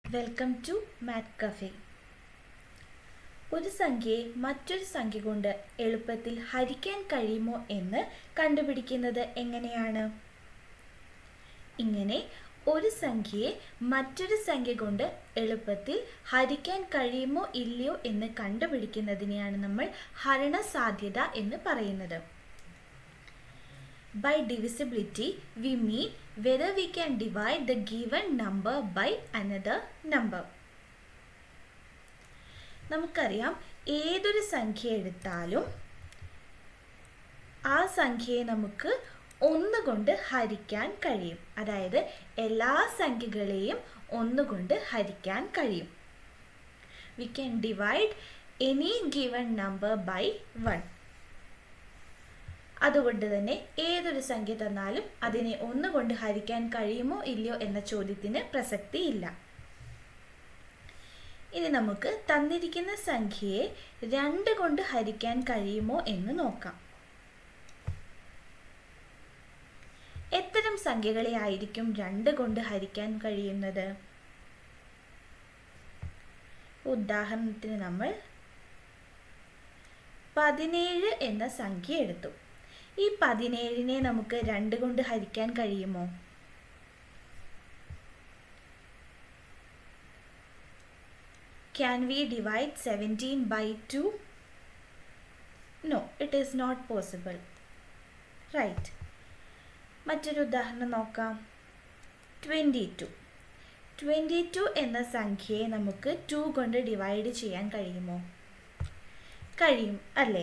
Welcome to mat cafe ഒരു സംഖ്യയെ മറ്റൊരു സംഖ്യ കൊണ്ട് എളുപ്പത്തിൽ ഹരിക്കാൻ കഴിയുമോ എന്ന് കണ്ടുപിടിക്കുന്നത് എങ്ങനെയാണ് ഇങ്ങനെ ഒരു സംഖ്യയെ മറ്റൊരു സംഖ്യ കൊണ്ട് എളുപ്പത്തിൽ ഹരിക്കാൻ കഴിയുമോ ഇല്ലയോ എന്ന് കണ്ടുപിടിക്കുന്നതിനെയാണ് നമ്മൾ ഹരണസാധ്യത എന്ന് പറയുന്നത് By divisibility, we mean whether we can divide the given number by another number. നമുക്കറിയാം ഏതൊരു സംഖ്യ എടുത്താലും ആ സംഖ്യയെ നമുക്ക് ഒന്ന് കൊണ്ട് ഹരിക്കാൻ കഴിയും അതായത് എല്ലാ സംഖ്യകളെയും ഒന്ന് കൊണ്ട് ഹരിക്കാൻ കഴിയും we can divide any given number by one അതുകൊണ്ട് തന്നെ ഏതൊരു സംഖ്യ തന്നാലും അതിനെ ഒന്നുകൊണ്ട് ഹരിക്കാൻ കഴിയുമോ ഇല്ലയോ എന്ന ചോദ്യത്തിന് പ്രസക്തിയില്ല ഇനി നമുക്ക് തന്നിരിക്കുന്ന സംഖ്യയെ രണ്ട് കൊണ്ട് ഹരിക്കാൻ കഴിയുമോ എന്ന് നോക്കാം എത്തരം സംഖ്യകളെ ആയിരിക്കും രണ്ട് കൊണ്ട് ഹരിക്കാൻ കഴിയുന്നത് ഉദാഹരണത്തിന് നമ്മൾ പതിനേഴ് എന്ന സംഖ്യ എടുത്തു ഈ പതിനേഴിനെ നമുക്ക് രണ്ട് കൊണ്ട് ഹരിക്കാൻ കഴിയുമോ can we divide seventeen by two no it is not possible right മറ്റൊരു ഉദാഹരണം നോക്കാം ട്വൻറ്റി ടു ട്വൻറ്റി ടു എന്ന സംഖ്യയെ നമുക്ക് ടു കൊണ്ട് ഡിവൈഡ് ചെയ്യാൻ കഴിയുമോ കഴിയും അല്ലേ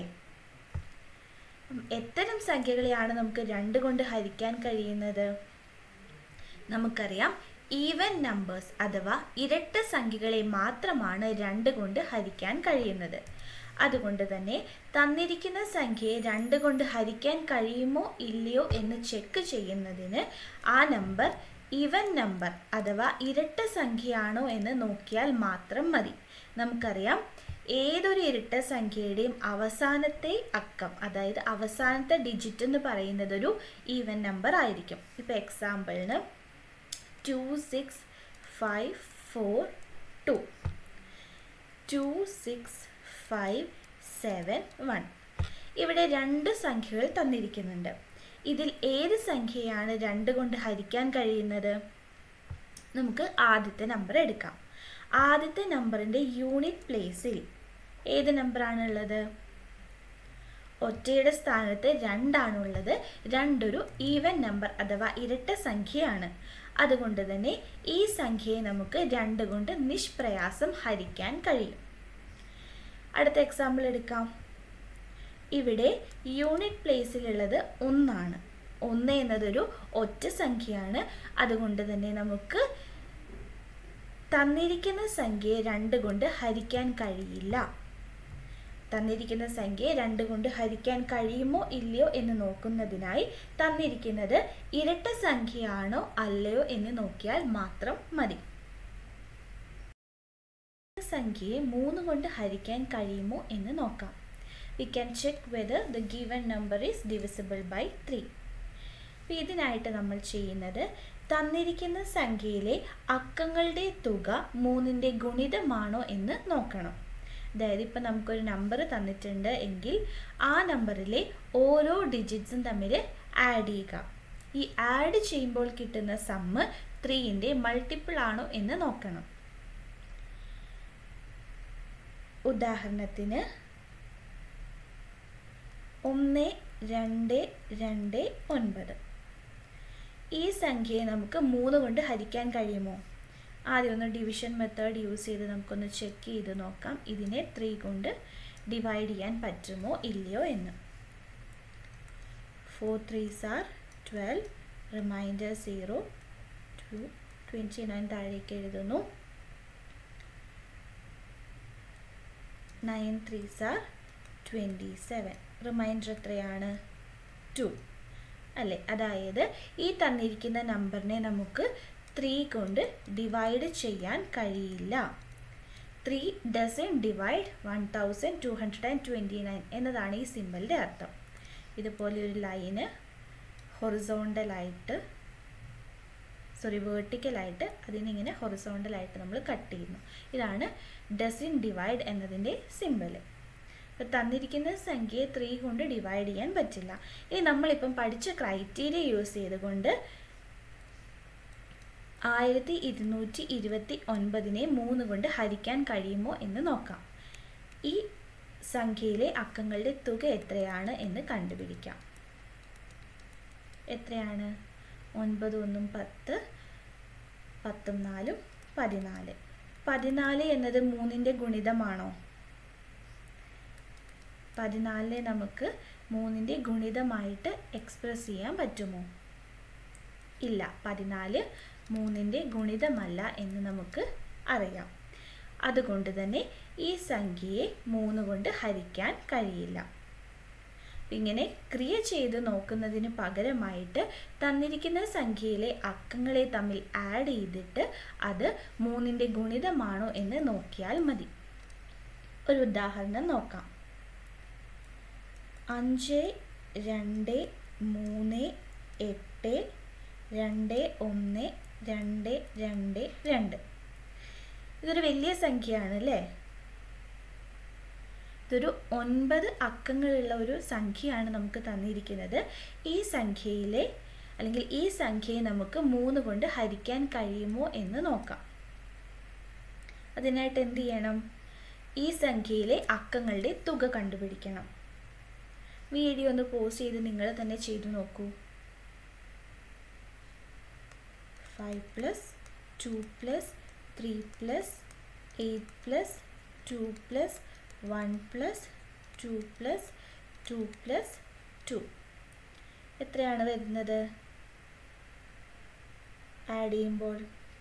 എത്തരം സംഖ്യകളെയാണ് നമുക്ക് രണ്ട് കൊണ്ട് ഹരിക്കാൻ കഴിയുന്നത് നമുക്കറിയാം ഈവൻ നമ്പേഴ്സ് അഥവാ ഇരട്ട സംഖ്യകളെ മാത്രമാണ് രണ്ട് കൊണ്ട് ഹരിക്കാൻ കഴിയുന്നത് അതുകൊണ്ട് തന്നെ തന്നിരിക്കുന്ന സംഖ്യയെ രണ്ട് കൊണ്ട് ഹരിക്കാൻ കഴിയുമോ ഇല്ലയോ എന്ന് ചെക്ക് ചെയ്യുന്നതിന് ആ നമ്പർ ഇവൻ നമ്പർ അഥവാ ഇരട്ട സംഖ്യയാണോ എന്ന് നോക്കിയാൽ മാത്രം മതി നമുക്കറിയാം ഏതൊരു ഇരട്ട സംഖ്യയുടെയും അവസാനത്തെ അക്കം അതായത് അവസാനത്തെ ഡിജിറ്റ് എന്ന് പറയുന്നത് ഒരു ഈവൻ നമ്പർ ആയിരിക്കും ഇപ്പോൾ എക്സാമ്പിളിന് two six five four two two six five seven one ഇവിടെ രണ്ട് സംഖ്യകൾ തന്നിരിക്കുന്നുണ്ട് ഇതിൽ ഏത് സംഖ്യയാണ് രണ്ട് കൊണ്ട് ഹരിക്കാൻ കഴിയുന്നത് നമുക്ക് ആദ്യത്തെ നമ്പർ എടുക്കാം ആദ്യത്തെ നമ്പറിൻ്റെ യൂണിറ്റ് പ്ലേസിൽ ഏത് നമ്പറാണുള്ളത് ഒറ്റയുടെ സ്ഥാനത്ത് രണ്ടാണുള്ളത് രണ്ടൊരു ഈവൻ നമ്പർ അഥവാ ഇരട്ട സംഖ്യയാണ് അതുകൊണ്ട് തന്നെ ഈ സംഖ്യയെ നമുക്ക് രണ്ട് കൊണ്ട് നിഷ്പ്രയാസം ഹരിക്കാൻ കഴിയും അടുത്ത എക്സാമ്പിൾ എടുക്കാം ഇവിടെ യൂണിറ്റ് പ്ലേസിലുള്ളത് ഒന്നാണ് ഒന്ന് എന്നതൊരു ഒറ്റ സംഖ്യയാണ് അതുകൊണ്ട് തന്നെ നമുക്ക് തന്നിരിക്കുന്ന സംഖ്യയെ രണ്ട് കൊണ്ട് ഹരിക്കാൻ കഴിയില്ല തന്നിരിക്കുന്ന സംഖ്യയെ രണ്ട് കൊണ്ട് ഹരിക്കാൻ കഴിയുമോ ഇല്ലയോ എന്ന് നോക്കുന്നതിനായി തന്നിരിക്കുന്നത് ഇരട്ട സംഖ്യയാണോ അല്ലയോ എന്ന് നോക്കിയാൽ മാത്രം മതി സംഖ്യയെ മൂന്ന് കൊണ്ട് ഹരിക്കാൻ കഴിയുമോ എന്ന് നോക്കാം we can check whether the given number is divisible by three അപ്പോൾ ഇതിനായിട്ട് നമ്മൾ ചെയ്യുന്നത് തന്നിരിക്കുന്ന സംഖ്യയിലെ അക്കങ്ങളുടെ തുക മൂന്നിൻ്റെ ഗുണിതമാണോ എന്ന് നോക്കണം അതായത് ഇപ്പം നമുക്കൊരു നമ്പർ തന്നിട്ടുണ്ട് എങ്കിൽ ആ നമ്പറിലെ ഓരോ ഡിജിറ്റ്സും തമ്മിൽ ആഡ് ചെയ്യുക ഈ ആഡ് ചെയ്യുമ്പോൾ കിട്ടുന്ന സമ്മ് ത്രീൻ്റെ മൾട്ടിപ്പിൾ ആണോ എന്ന് നോക്കണം ഉദാഹരണത്തിന് ഒന്ന് രണ്ട് രണ്ട് ഒൻപത് ഈ സംഖ്യയെ നമുക്ക് മൂന്ന് കൊണ്ട് ഹരിക്കാൻ കഴിയുമോ ആദ്യം ഒന്ന് ഡിവിഷൻ മെത്തേഡ് യൂസ് ചെയ്ത് നമുക്കൊന്ന് ചെക്ക് ചെയ്ത് നോക്കാം ഇതിനെ ത്രീ കൊണ്ട് ഡിവൈഡ് ചെയ്യാൻ പറ്റുമോ ഇല്ലയോ എന്ന് four threes are twelve remainder zero two twenty nine താഴേക്ക് എഴുതുന്നു nine threes are twenty seven remainder എത്രയാണ് ടു അല്ലേ അതായത് ഈ തന്നിരിക്കുന്ന നമ്പറിനെ നമുക്ക് ത്രീ കൊണ്ട് ഡിവൈഡ് ചെയ്യാൻ കഴിയില്ല three dozen divide one thousand two hundred and twenty nine എന്നതാണ് ഈ സിമ്പലിൻ്റെ അർത്ഥം ഇതുപോലെ ഒരു ലൈന് ഹൊറിസോണ്ടലായിട്ട് സോറി വേർട്ടിക്കലായിട്ട് അതിനിങ്ങനെ ഹൊറിസോണ്ടലായിട്ട് നമ്മൾ കട്ട് ചെയ്യുന്നു ഇതാണ് ഡസിൻ ഡിവൈഡ് എന്നതിൻ്റെ സിമ്പിൾ അപ്പോൾ തന്നിരിക്കുന്ന സംഖ്യയെ ത്രീ കൊണ്ട് ഡിവൈഡ് ചെയ്യാൻ പറ്റില്ല ഇനി നമ്മളിപ്പം പഠിച്ച ക്രൈറ്റീരിയ യൂസ് ചെയ്തുകൊണ്ട് ആയിരത്തി ഇരുന്നൂറ്റി ഇരുപത്തി ഒൻപതിനെ മൂന്ന് കൊണ്ട് ഹരിക്കാൻ കഴിയുമോ എന്ന് നോക്കാം ഈ സംഖ്യയിലെ അക്കങ്ങളുടെ തുക എത്രയാണ് എന്ന് കണ്ടുപിടിക്കാം എത്രയാണ് ഒൻപത് ഒന്നും പത്ത് പത്തും നാലും പതിനാല് പതിനാല് എന്നത് മൂന്നിൻ്റെ ഗുണിതമാണോ പതിനാലിനെ നമുക്ക് മൂന്നിൻ്റെ ഗുണിതമായിട്ട് എക്സ്പ്രസ് ചെയ്യാൻ പറ്റുമോ ഇല്ല പതിനാല് മൂന്നിൻ്റെ ഗുണിതമല്ല എന്ന് നമുക്ക് അറിയാം അതുകൊണ്ട് തന്നെ ഈ സംഖ്യയെ മൂന്ന് കൊണ്ട് ഹരിക്കാൻ കഴിയില്ല ഇങ്ങനെ ക്രിയ ചെയ്ത് നോക്കുന്നതിന് പകരമായിട്ട് തന്നിരിക്കുന്ന സംഖ്യയിലെ അക്കങ്ങളെ തമ്മിൽ ആഡ് ചെയ്തിട്ട് അത് മൂന്നിൻ്റെ ഗുണിതമാണോ എന്ന് നോക്കിയാൽ മതി ഒരു ഉദാഹരണം നോക്കാം അഞ്ച് രണ്ട് മൂന്ന് എട്ട് രണ്ട് ഒന്ന് രണ്ട് രണ്ട് രണ്ട് ഇതൊരു വലിയ സംഖ്യയാണ് അല്ലേ ഇതൊരു ഒൻപത് അക്കങ്ങളുള്ള ഒരു സംഖ്യയാണ് നമുക്ക് തന്നിരിക്കുന്നത് ഈ സംഖ്യയിലെ അല്ലെങ്കിൽ ഈ സംഖ്യയെ നമുക്ക് മൂന്ന് കൊണ്ട് ഹരിക്കാൻ കഴിയുമോ എന്ന് നോക്കാം അതിനായിട്ട് എന്ത് ചെയ്യണം ഈ സംഖ്യയിലെ അക്കങ്ങളുടെ തുക കണ്ടുപിടിക്കണം വീഡിയോ ഒന്ന് പോസ്റ്റ് ചെയ്ത് നിങ്ങൾ തന്നെ ചെയ്തു നോക്കൂ five plus two plus three plus eight plus two plus one plus two plus two plus two എത്രയാണ് വരുന്നത് ആഡ് ചെയ്യുമ്പോൾ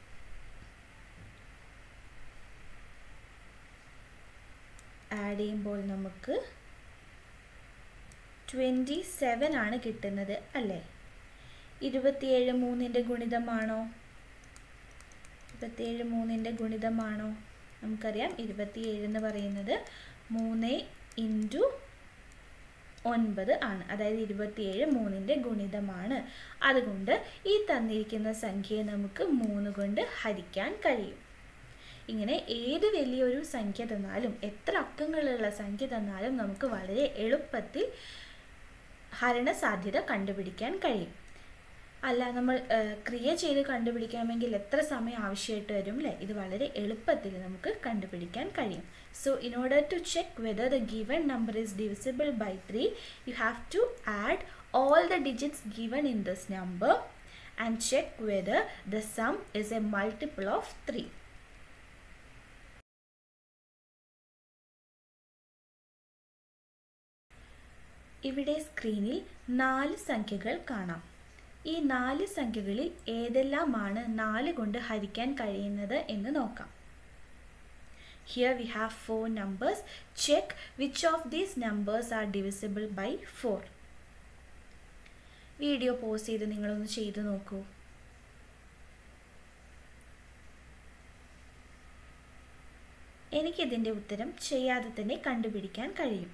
ആഡ് ചെയ്യുമ്പോൾ നമുക്ക് ട്വൻറ്റി സെവൻ ആണ് കിട്ടുന്നത് അല്ലേ ഇരുപത്തിയേഴ് മൂന്നിൻ്റെ ഗുണിതമാണോ ഇരുപത്തിയേഴ് മൂന്നിൻ്റെ ഗുണിതമാണോ നമുക്കറിയാം ഇരുപത്തിയേഴ് എന്ന് പറയുന്നത് മൂന്ന് ഇൻറ്റു ഒൻപത് ആണ് അതായത് ഇരുപത്തിയേഴ് മൂന്നിൻ്റെ ഗുണിതമാണ് അതുകൊണ്ട് ഈ തന്നിരിക്കുന്ന സംഖ്യയെ നമുക്ക് മൂന്ന് കൊണ്ട് ഹരിക്കാൻ കഴിയും ഇങ്ങനെ ഏത് വലിയൊരു സംഖ്യ തന്നാലും എത്ര അക്കങ്ങളുള്ള സംഖ്യ തന്നാലും നമുക്ക് വളരെ എളുപ്പത്തിൽ ഹരണ സാധ്യത കണ്ടുപിടിക്കാൻ കഴിയും അല്ല നമ്മൾ ക്രിയ ചെയ്ത് കണ്ടുപിടിക്കണമെങ്കിൽ എത്ര സമയം ആവശ്യമായിട്ട് വരും അല്ലേ ഇത് വളരെ എളുപ്പത്തിൽ നമുക്ക് കണ്ടുപിടിക്കാൻ കഴിയും so in order to check whether the given number is divisible by three you have to add all the digits given in this number and check whether the sum is a multiple of three ഇവിടെ സ്ക്രീനിൽ നാല് സംഖ്യകൾ കാണാം ഈ നാല് സംഖ്യകളിൽ ഏതെല്ലാമാണ് നാല് കൊണ്ട് ഹരിക്കാൻ കഴിയുന്നത് എന്ന് നോക്കാം here we have four numbers check which of these numbers are divisible by four video pause ചെയ്ത് നിങ്ങളൊന്ന് ചെയ്തു നോക്കൂ എനിക്കിതിൻ്റെ ഉത്തരം ചെയ്യാതെ തന്നെ കണ്ടുപിടിക്കാൻ കഴിയും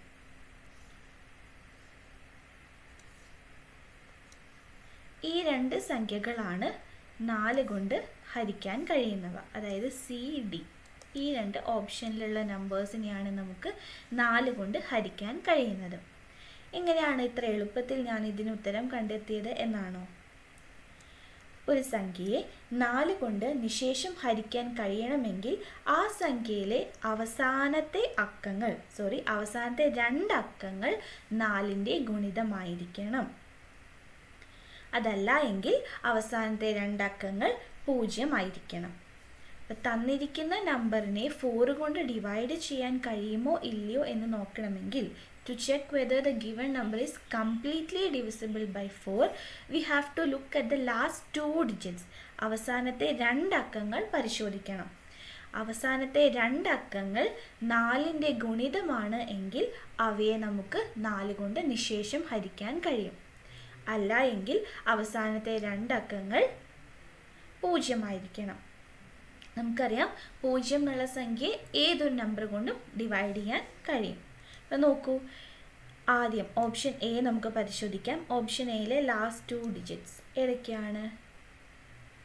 ഈ രണ്ട് സംഖ്യകളാണ് നാല് കൊണ്ട് ഹരിക്കാൻ കഴിയുന്നവ അതായത് സി ഡി ഈ രണ്ട് ഓപ്ഷനിലുള്ള നമ്പേഴ്സിനെയാണ് നമുക്ക് നാല് കൊണ്ട് ഹരിക്കാൻ കഴിയുന്നത് എങ്ങനെയാണ് ഇത്ര എളുപ്പത്തിൽ ഞാൻ ഇതിന് ഉത്തരം കണ്ടെത്തിയത് എന്നാണോ ഒരു സംഖ്യയെ നാല് കൊണ്ട് നിശേഷം ഹരിക്കാൻ കഴിയണമെങ്കിൽ ആ സംഖ്യയിലെ അവസാനത്തെ അക്കങ്ങൾ സോറി അവസാനത്തെ രണ്ട് അക്കങ്ങൾ നാലിൻ്റെ ഗുണിതമായിരിക്കണം അതല്ല എങ്കിൽ അവസാനത്തെ രണ്ടക്കങ്ങൾ പൂജ്യമായിരിക്കണം അപ്പം തന്നിരിക്കുന്ന നമ്പറിനെ ഫോർ കൊണ്ട് ഡിവൈഡ് ചെയ്യാൻ കഴിയുമോ ഇല്ലയോ എന്ന് നോക്കണമെങ്കിൽ to check whether the given number is completely divisible by four we have to look at the last two digits അവസാനത്തെ രണ്ടക്കങ്ങൾ പരിശോധിക്കണം അവസാനത്തെ രണ്ടക്കങ്ങൾ നാലിൻ്റെ ഗുണിതമാണ് എങ്കിൽ അവയെ നമുക്ക് നാല് കൊണ്ട് നിശേഷം ഹരിക്കാൻ കഴിയും അല്ല എങ്കിൽ അവസാനത്തെ രണ്ടക്കങ്ങൾ പൂജ്യമായിരിക്കണം നമുക്കറിയാം പൂജ്യം എന്നുള്ള സംഖ്യ ഏതൊരു നമ്പർ കൊണ്ടും ഡിവൈഡ് ചെയ്യാൻ കഴിയും അപ്പം നോക്കൂ ആദ്യം ഓപ്ഷൻ എ നമുക്ക് പരിശോധിക്കാം ഓപ്ഷൻ എയിലെ ലാസ്റ്റ് ടു ഡിജിറ്റ്സ് ഏതൊക്കെയാണ്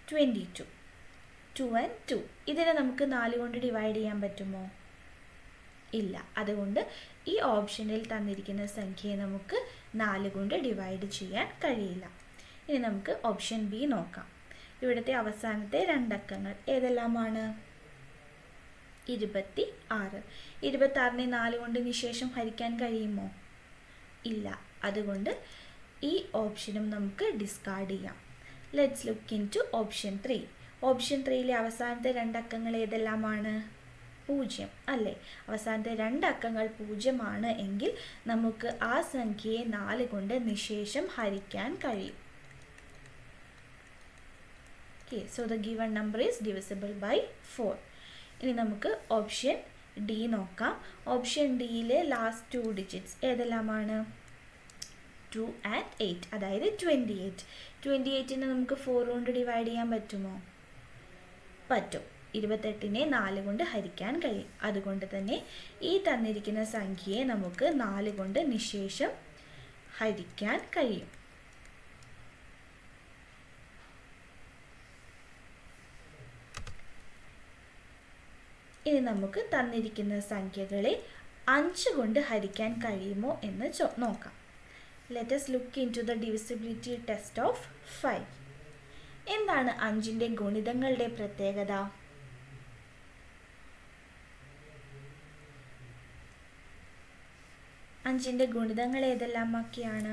twenty two two and two ഇതിനെ നമുക്ക് നാല് കൊണ്ട് ഡിവൈഡ് ചെയ്യാൻ പറ്റുമോ ഇല്ല അതുകൊണ്ട് ഈ ഓപ്ഷനിൽ തന്നിരിക്കുന്ന സംഖ്യയെ നമുക്ക് നാല് കൊണ്ട് ഡിവൈഡ് ചെയ്യാൻ കഴിയില്ല ഇനി നമുക്ക് ഓപ്ഷൻ ബി നോക്കാം ഇവിടുത്തെ അവസാനത്തെ രണ്ടക്കങ്ങൾ ഏതെല്ലാമാണ് ഇരുപത്തി ആറ് ഇരുപത്തി ആറിനെ നാല് കൊണ്ട് നിശേഷം ഹരിക്കാൻ കഴിയുമോ ഇല്ല അതുകൊണ്ട് ഈ ഓപ്ഷനും നമുക്ക് ഡിസ്കാർഡ് ചെയ്യാം let's look into option three option ത്രീയിലെ അവസാനത്തെ രണ്ടക്കങ്ങൾ ഏതെല്ലാമാണ് പൂജ്യം അല്ലേ അവസാനത്തെ രണ്ടക്കങ്ങൾ പൂജ്യമാണ് എങ്കിൽ നമുക്ക് ആ സംഖ്യയെ നാല് കൊണ്ട് നിശേഷം ഹരിക്കാൻ കഴിയും okay so the given number is divisible by four ഇനി നമുക്ക് ഓപ്ഷൻ ഡി നോക്കാം ഓപ്ഷൻ ഡിയിലെ ലാസ്റ്റ് ടു ഡിജിറ്റ്സ് ഏതെല്ലാമാണ് ടു ആൻഡ് എയ്റ്റ് അതായത് ട്വൻറ്റി എയ്റ്റ് ട്വൻറ്റി എയ്റ്റിനെ നമുക്ക് ഫോർ കൊണ്ട് ഡിവൈഡ് ചെയ്യാൻ പറ്റുമോ പറ്റും ഇരുപത്തെട്ടിനെ നാല് കൊണ്ട് ഹരിക്കാൻ കഴിയും അതുകൊണ്ട് തന്നെ ഈ തന്നിരിക്കുന്ന സംഖ്യയെ നമുക്ക് നാല് കൊണ്ട് നിശേഷം ഹരിക്കാൻ കഴിയും ഇനി നമുക്ക് തന്നിരിക്കുന്ന സംഖ്യകളെ അഞ്ച് കൊണ്ട് ഹരിക്കാൻ കഴിയുമോ എന്ന് ചോ നോക്കാം let's look into the divisibility test of five എന്താണ് അഞ്ചിൻ്റെ ഗുണിതങ്ങളുടെ പ്രത്യേകത അഞ്ചിൻ്റെ ഗുണിതങ്ങൾ ഏതെല്ലാമൊക്കെയാണ്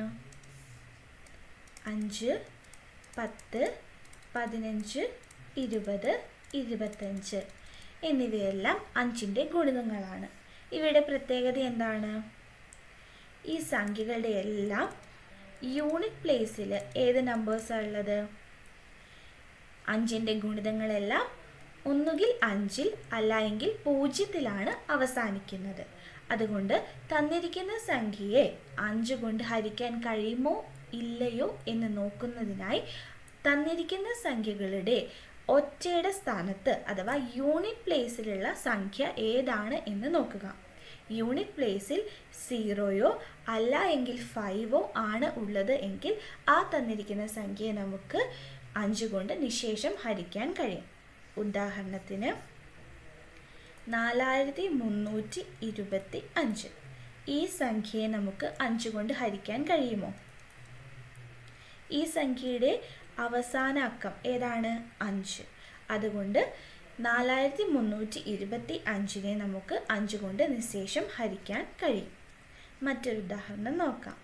അഞ്ച് പത്ത് പതിനഞ്ച് ഇരുപത് ഇരുപത്തഞ്ച് എന്നിവയെല്ലാം അഞ്ചിൻ്റെ ഗുണിതങ്ങളാണ് ഇവയുടെ പ്രത്യേകത എന്താണ് ഈ സംഖ്യകളുടെ എല്ലാം യൂണിറ്റ് പ്ലേസിൽ ഏത് നമ്പേഴ്സാണ് ഉള്ളത് അഞ്ചിൻ്റെ ഗുണിതങ്ങളെല്ലാം ഒന്നുകിൽ അഞ്ചിൽ അല്ല എങ്കിൽ പൂജ്യത്തിലാണ് അവസാനിക്കുന്നത് അതുകൊണ്ട് തന്നിരിക്കുന്ന സംഖ്യയെ അഞ്ച് കൊണ്ട് ഹരിക്കാൻ കഴിയുമോ ഇല്ലയോ എന്ന് നോക്കുന്നതിനായി തന്നിരിക്കുന്ന സംഖ്യകളുടെ ഒറ്റയുടെ സ്ഥാനത്ത് അഥവാ യൂണിറ്റ് പ്ലേസിലുള്ള സംഖ്യ ഏതാണ് എന്ന് നോക്കുക യൂണിറ്റ് പ്ലേസിൽ സീറോയോ അല്ല എങ്കിൽ ഫൈവോ ആണ് ഉള്ളത് എങ്കിൽ ആ തന്നിരിക്കുന്ന സംഖ്യയെ നമുക്ക് അഞ്ച് കൊണ്ട് നിശേഷം ഹരിക്കാൻ കഴിയും ഉദാഹരണത്തിന് നാലായിരത്തി മുന്നൂറ്റി ഇരുപത്തി അഞ്ച് ഈ സംഖ്യയെ നമുക്ക് അഞ്ച് കൊണ്ട് ഹരിക്കാൻ കഴിയുമോ ഈ സംഖ്യയുടെ അവസാന അക്കം ഏതാണ് അഞ്ച് അതുകൊണ്ട് നാലായിരത്തി മുന്നൂറ്റി ഇരുപത്തി അഞ്ചിനെ നമുക്ക് അഞ്ച് കൊണ്ട് നിശേഷം ഹരിക്കാൻ കഴിയും മറ്റൊരു ഉദാഹരണം നോക്കാം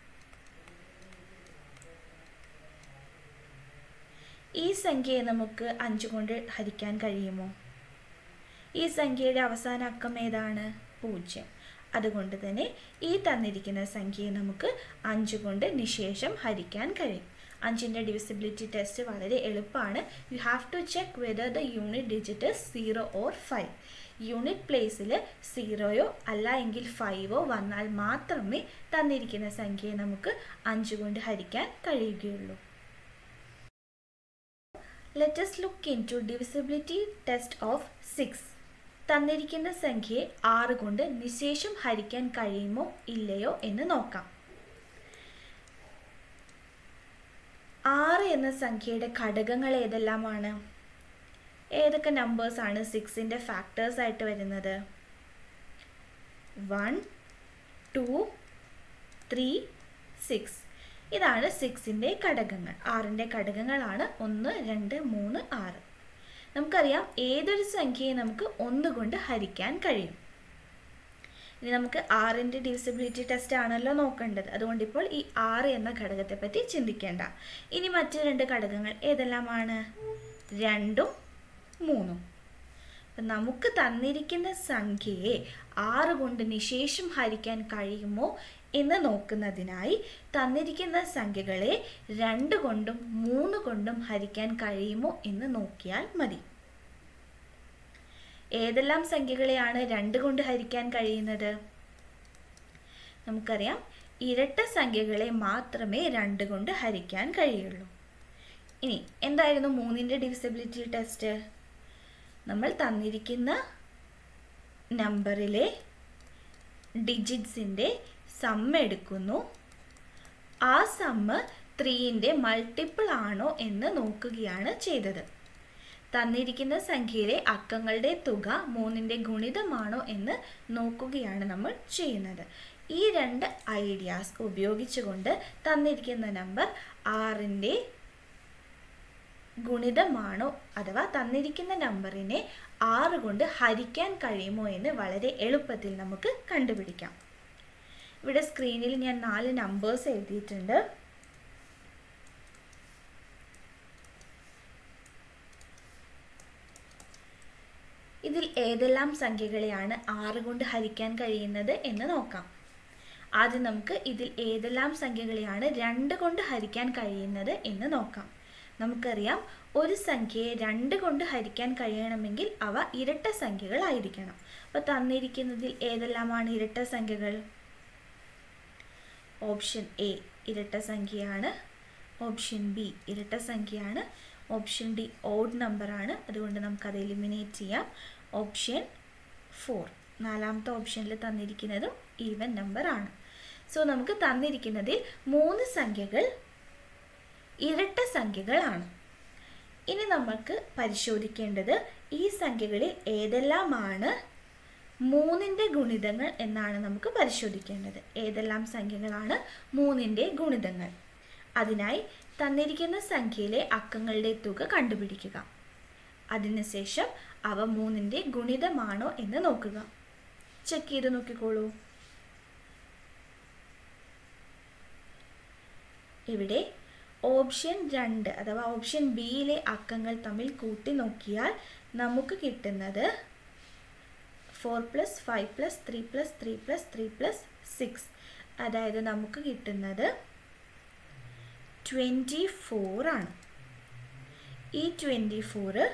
ഈ സംഖ്യയെ നമുക്ക് അഞ്ച് കൊണ്ട് ഹരിക്കാൻ കഴിയുമോ ഈ സംഖ്യയുടെ അവസാന അക്കം ഏതാണ് പൂജ്യം അതുകൊണ്ട് തന്നെ ഈ തന്നിരിക്കുന്ന സംഖ്യയെ നമുക്ക് അഞ്ച് കൊണ്ട് നിശേഷം ഹരിക്കാൻ കഴിയും അഞ്ചിൻ്റെ ഡിവിസിബിലിറ്റി ടെസ്റ്റ് വളരെ എളുപ്പമാണ് you have to check whether the unit digit zero or five unit പ്ലേസിൽ സീറോയോ അല്ല എങ്കിൽ ഫൈവോ വന്നാൽ മാത്രമേ തന്നിരിക്കുന്ന സംഖ്യയെ നമുക്ക് അഞ്ച് കൊണ്ട് ഹരിക്കാൻ കഴിയുകയുള്ളൂ let's look into divisibility test of six തന്നിരിക്കുന്ന സംഖ്യയെ ആറ് കൊണ്ട് നിശേഷം ഹരിക്കാൻ കഴിയുമോ ഇല്ലയോ എന്ന് നോക്കാം ആറ് എന്ന സംഖ്യയുടെ ഘടകങ്ങൾ ഏതെല്ലാമാണ് ഏതൊക്കെ നമ്പേഴ്സ് ആണ് സിക്സിൻ്റെ ഫാക്ടേഴ്സ് ആയിട്ട് വരുന്നത് വൺ ടു ത്രീ സിക്സ് ഇതാണ് സിക്സിൻ്റെ ഘടകങ്ങൾ ആറിൻ്റെ ഘടകങ്ങളാണ് ഒന്ന് രണ്ട് മൂന്ന് ആറ് നമുക്കറിയാം ഏതൊരു സംഖ്യയെ നമുക്ക് ഒന്ന് കൊണ്ട് ഹരിക്കാൻ കഴിയും ഇനി നമുക്ക് ആറിൻ്റെ ഡിവിസിബിലിറ്റി ടെസ്റ്റ് ആണല്ലോ നോക്കേണ്ടത് അതുകൊണ്ട് ഇപ്പോൾ ഈ ആറ് എന്ന ഘടകത്തെ പറ്റി ചിന്തിക്കേണ്ട ഇനി മറ്റ് രണ്ട് ഘടകങ്ങൾ ഏതെല്ലാമാണ് രണ്ടും മൂന്നും അപ്പം നമുക്ക് തന്നിരിക്കുന്ന സംഖ്യയെ ആറ് കൊണ്ട് നിശേഷം ഹരിക്കാൻ കഴിയുമോ എന്ന് നോക്കുന്നതിനായി തന്നിരിക്കുന്ന സംഖ്യകളെ രണ്ട് കൊണ്ടും മൂന്ന് കൊണ്ടും ഹരിക്കാൻ കഴിയുമോ എന്ന് നോക്കിയാൽ മതി ഏതെല്ലാം സംഖ്യകളെയാണ് രണ്ട് കൊണ്ട് ഹരിക്കാൻ കഴിയുന്നത് നമുക്കറിയാം ഇരട്ട സംഖ്യകളെ മാത്രമേ രണ്ട് കൊണ്ട് ഹരിക്കാൻ കഴിയുള്ളൂ ഇനി എന്തായിരുന്നു മൂന്നിൻ്റെ ഡിവിസിബിലിറ്റി ടെസ്റ്റ് നമ്മൾ തന്നിരിക്കുന്ന നമ്പറിലെ ഡിജിറ്റ്സിൻ്റെ സമ്മ് എടുക്കുന്നു ആ സമ്മ് ത്രീൻ്റെ മൾട്ടിപ്പിൾ ആണോ എന്ന് നോക്കുകയാണ് ചെയ്തത് തന്നിരിക്കുന്ന സംഖ്യയിലെ അക്കങ്ങളുടെ തുക മൂന്നിൻ്റെ ഗുണിതമാണോ എന്ന് നോക്കുകയാണ് നമ്മൾ ചെയ്യുന്നത് ഈ രണ്ട് ഐഡിയാസ് ഉപയോഗിച്ചുകൊണ്ട് തന്നിരിക്കുന്ന നമ്പർ ആറിൻ്റെ ഗുണിതമാണോ അഥവാ തന്നിരിക്കുന്ന നമ്പറിനെ ആറ് കൊണ്ട് ഹരിക്കാൻ കഴിയുമോ എന്ന് വളരെ എളുപ്പത്തിൽ നമുക്ക് കണ്ടുപിടിക്കാം ഇവിടെ സ്ക്രീനിൽ ഞാൻ നാല് നമ്പേഴ്സ് എഴുതിയിട്ടുണ്ട് ഇതിൽ ഏതെല്ലാം സംഖ്യകളെയാണ് ആറ് കൊണ്ട് ഹരിക്കാൻ കഴിയുന്നത് എന്ന് നോക്കാം ആദ്യം നമുക്ക് ഇതിൽ ഏതെല്ലാം സംഖ്യകളെയാണ് രണ്ട് കൊണ്ട് ഹരിക്കാൻ കഴിയുന്നത് എന്ന് നോക്കാം നമുക്കറിയാം ഒരു സംഖ്യയെ രണ്ട് കൊണ്ട് ഹരിക്കാൻ കഴിയണമെങ്കിൽ അവ ഇരട്ട സംഖ്യകളായിരിക്കണം അപ്പോൾ തന്നിരിക്കുന്നതിൽ ഏതെല്ലാമാണ് ഇരട്ട സംഖ്യകൾ ഓപ്ഷൻ എ ഇരട്ട സംഖ്യയാണ് ഓപ്ഷൻ ബി ഇരട്ട സംഖ്യയാണ് ഓപ്ഷൻ ഡി ഓഡ് നമ്പറാണ് അതുകൊണ്ട് നമുക്കത് എലിമിനേറ്റ് ചെയ്യാം ഓപ്ഷൻ ഫോർ നാലാമത്തെ ഓപ്ഷനിൽ തന്നിരിക്കുന്നതും ഈവൻ നമ്പർ ആണ് സോ നമുക്ക് തന്നിരിക്കുന്നതിൽ മൂന്ന് സംഖ്യകൾ ഇരട്ട സംഖ്യകളാണ് ഇനി നമുക്ക് പരിശോധിക്കേണ്ടത് ഈ സംഖ്യകളിൽ ഏതെല്ലാമാണ് മൂന്നിൻ്റെ ഗുണിതങ്ങൾ എന്നാണ് നമുക്ക് പരിശോധിക്കേണ്ടത് ഏതെല്ലാം സംഖ്യകളാണ് മൂന്നിൻ്റെ ഗുണിതങ്ങൾ അതിനായി തന്നിരിക്കുന്ന സംഖ്യയിലെ അക്കങ്ങളുടെ തുക കണ്ടുപിടിക്കുക അതിനുശേഷം അവ മൂന്നിൻ്റെ ഗുണിതമാണോ എന്ന് നോക്കുക ചെക്ക് ചെയ്ത് നോക്കിക്കോളൂ ഇവിടെ ഓപ്ഷൻ രണ്ട് അഥവാ ഓപ്ഷൻ ബിയിലെ അക്കങ്ങൾ തമ്മിൽ കൂട്ടി നോക്കിയാൽ നമുക്ക് കിട്ടുന്നത് four plus five plus three plus three plus three plus six അതായത് നമുക്ക് കിട്ടുന്നത് ട്വൻറ്റി ഫോർ ആണ് ഈ ട്വൻറ്റി ഫോറ്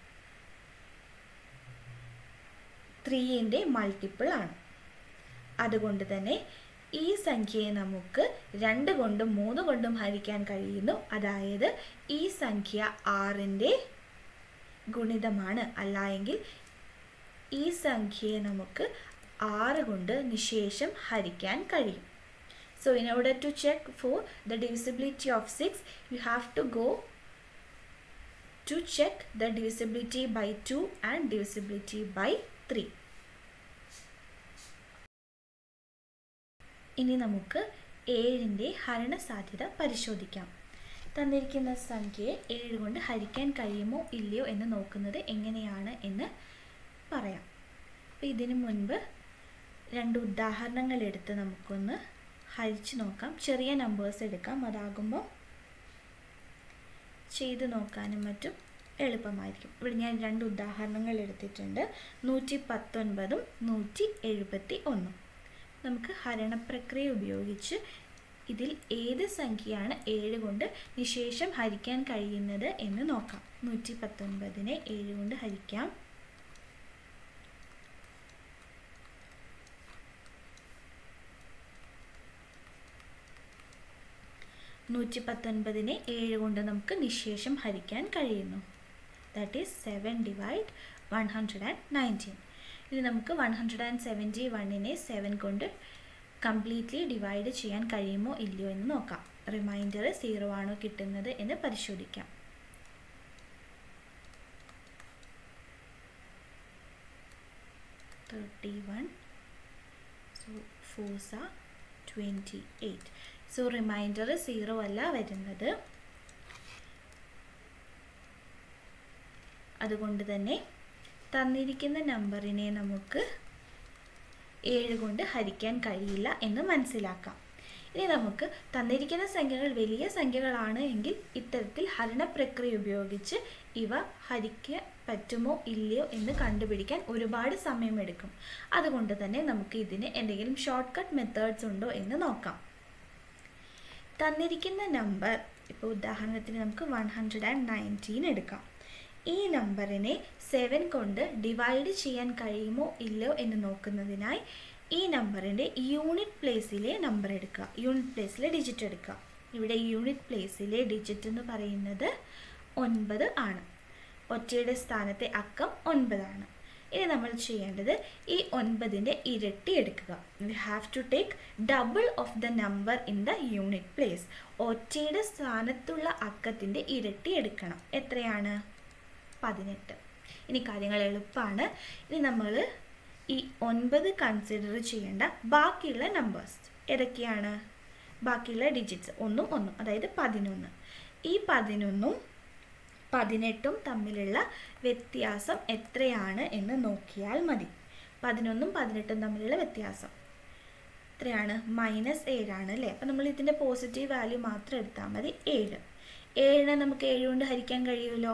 ത്രീൻ്റെ മൾട്ടിപ്പിൾ ആണ് അതുകൊണ്ട് തന്നെ ഈ സംഖ്യയെ നമുക്ക് രണ്ട് കൊണ്ടും മൂന്ന് കൊണ്ടും ഹരിക്കാൻ കഴിയുന്നു അതായത് ഈ സംഖ്യ ആറിൻ്റെ ഗുണിതമാണ് അല്ല എങ്കിൽ ഈ സംഖ്യയെ നമുക്ക് ആറ് കൊണ്ട് നിശേഷം ഹരിക്കാൻ കഴിയും So in order to check for the divisibility of 6, you have to go to check the divisibility by 2 and divisibility by 3. ഇനി നമുക്ക് ഏഴിൻ്റെ ഹരണസാധ്യത പരിശോധിക്കാം തന്നിരിക്കുന്ന സംഖ്യയെ ഏഴ് കൊണ്ട് ഹരിക്കാൻ കഴിയുമോ ഇല്ലയോ എന്ന് നോക്കുന്നത് എങ്ങനെയാണ് എന്ന് പറയാം അപ്പോൾ ഇതിനു മുൻപ് രണ്ട് ഉദാഹരണങ്ങൾ എടുത്ത് നമുക്കൊന്ന് ഹരിച്ച് നോക്കാം ചെറിയ നമ്പേഴ്സ് എടുക്കാം അതാകുമ്പോൾ ചെയ്ത് നോക്കാനും മറ്റും എളുപ്പമായിരിക്കും ഇവിടെ ഞാൻ രണ്ട് ഉദാഹരണങ്ങൾ എടുത്തിട്ടുണ്ട് നൂറ്റി പത്തൊൻപതും നൂറ്റി എഴുപത്തി ഒന്നും നമുക്ക് ഹരണപ്രക്രിയ ഉപയോഗിച്ച് ഇതിൽ ഏത് സംഖ്യയാണ് ഏഴ് കൊണ്ട് നിശേഷം ഹരിക്കാൻ കഴിയുന്നത് എന്ന് നോക്കാം നൂറ്റി പത്തൊൻപതിനെ ഏഴ് കൊണ്ട് ഹരിക്കാം നൂറ്റി പത്തൊൻപതിനെ ഏഴ് കൊണ്ട് നമുക്ക് നിശേഷം ഹരിക്കാൻ കഴിയുന്നു that is seven divide one hundred and nineteen ഇനി നമുക്ക് വൺ ഹൺഡ്രഡ് ആൻഡ് സെവൻറ്റി വണ്ണിനെ സെവൻ കൊണ്ട് കംപ്ലീറ്റ്ലി ഡിവൈഡ് ചെയ്യാൻ കഴിയുമോ ഇല്ലയോ എന്ന് നോക്കാം റിമൈൻഡർ സീറോ ആണോ കിട്ടുന്നത് എന്ന് പരിശോധിക്കാം thirty one so fours twenty eight so remainder zero അല്ല വരുന്നത് അതുകൊണ്ട് തന്നെ തന്നിരിക്കുന്ന നമ്പറിനെ നമുക്ക് ഏഴ് കൊണ്ട് ഹരിക്കാൻ കഴിയില്ല എന്ന് മനസ്സിലാക്കാം ഇനി നമുക്ക് തന്നിരിക്കുന്ന സംഖ്യകൾ വലിയ സംഖ്യകളാണ് എങ്കിൽ ഇത്തരത്തിൽ ഹരണ പ്രക്രിയ ഉപയോഗിച്ച് ഇവ ഹരിക്കാൻ പറ്റുമോ ഇല്ലയോ എന്ന് കണ്ടുപിടിക്കാൻ ഒരുപാട് സമയമെടുക്കും അതുകൊണ്ട് തന്നെ നമുക്ക് ഇതിന് എന്തെങ്കിലും ഷോർട്ട് കട്ട് മെത്തേഡ്സ് ഉണ്ടോ എന്ന് നോക്കാം തന്നിരിക്കുന്ന നമ്പർ ഇപ്പോൾ ഉദാഹരണത്തിന് നമുക്ക് വൺ ഹൺഡ്രഡ് ആൻഡ് നയൻറ്റീൻ എടുക്കാം ഈ നമ്പറിനെ സെവൻ കൊണ്ട് ഡിവൈഡ് ചെയ്യാൻ കഴിയുമോ ഇല്ലയോ എന്ന് നോക്കുന്നതിനായി ഈ നമ്പറിൻ്റെ യൂണിറ്റ് പ്ലേസിലെ നമ്പർ എടുക്കുക യൂണിറ്റ് പ്ലേസിലെ ഡിജിറ്റ് എടുക്കുക ഇവിടെ യൂണിറ്റ് പ്ലേസിലെ ഡിജിറ്റ് എന്ന് പറയുന്നത് ഒൻപത് ആണ് ഒറ്റയുടെ സ്ഥാനത്തെ അക്കം ഒൻപതാണ് ഇനി നമ്മൾ ചെയ്യേണ്ടത് ഈ ഒൻപതിൻ്റെ ഇരട്ടി എടുക്കുക we have to take double of the number in the unit place ഒറ്റയുടെ സ്ഥാനത്തുള്ള അക്കത്തിൻ്റെ ഇരട്ടി എടുക്കണം എത്രയാണ് പതിനെട്ട് ഇനി കാര്യങ്ങൾ എളുപ്പമാണ് ഇനി നമ്മൾ ഈ ഒൻപത് കൺസിഡർ ചെയ്യേണ്ട ബാക്കിയുള്ള നമ്പേഴ്സ് ഏതൊക്കെയാണ് ബാക്കിയുള്ള ഡിജിറ്റ്സ് ഒന്നും ഒന്നും അതായത് പതിനൊന്ന് ഈ പതിനൊന്നും പതിനെട്ടും തമ്മിലുള്ള വ്യത്യാസം എത്രയാണ് എന്ന് നോക്കിയാൽ മതി പതിനൊന്നും പതിനെട്ടും തമ്മിലുള്ള വ്യത്യാസം എത്രയാണ് മൈനസ് ഏഴാണ് അല്ലേ അപ്പം നമ്മൾ ഇതിൻ്റെ പോസിറ്റീവ് വാല്യൂ മാത്രം എടുത്താൽ മതി ഏഴ് ഏഴിനെ നമുക്ക് ഏഴ് കൊണ്ട് ഹരിക്കാൻ കഴിയുമല്ലോ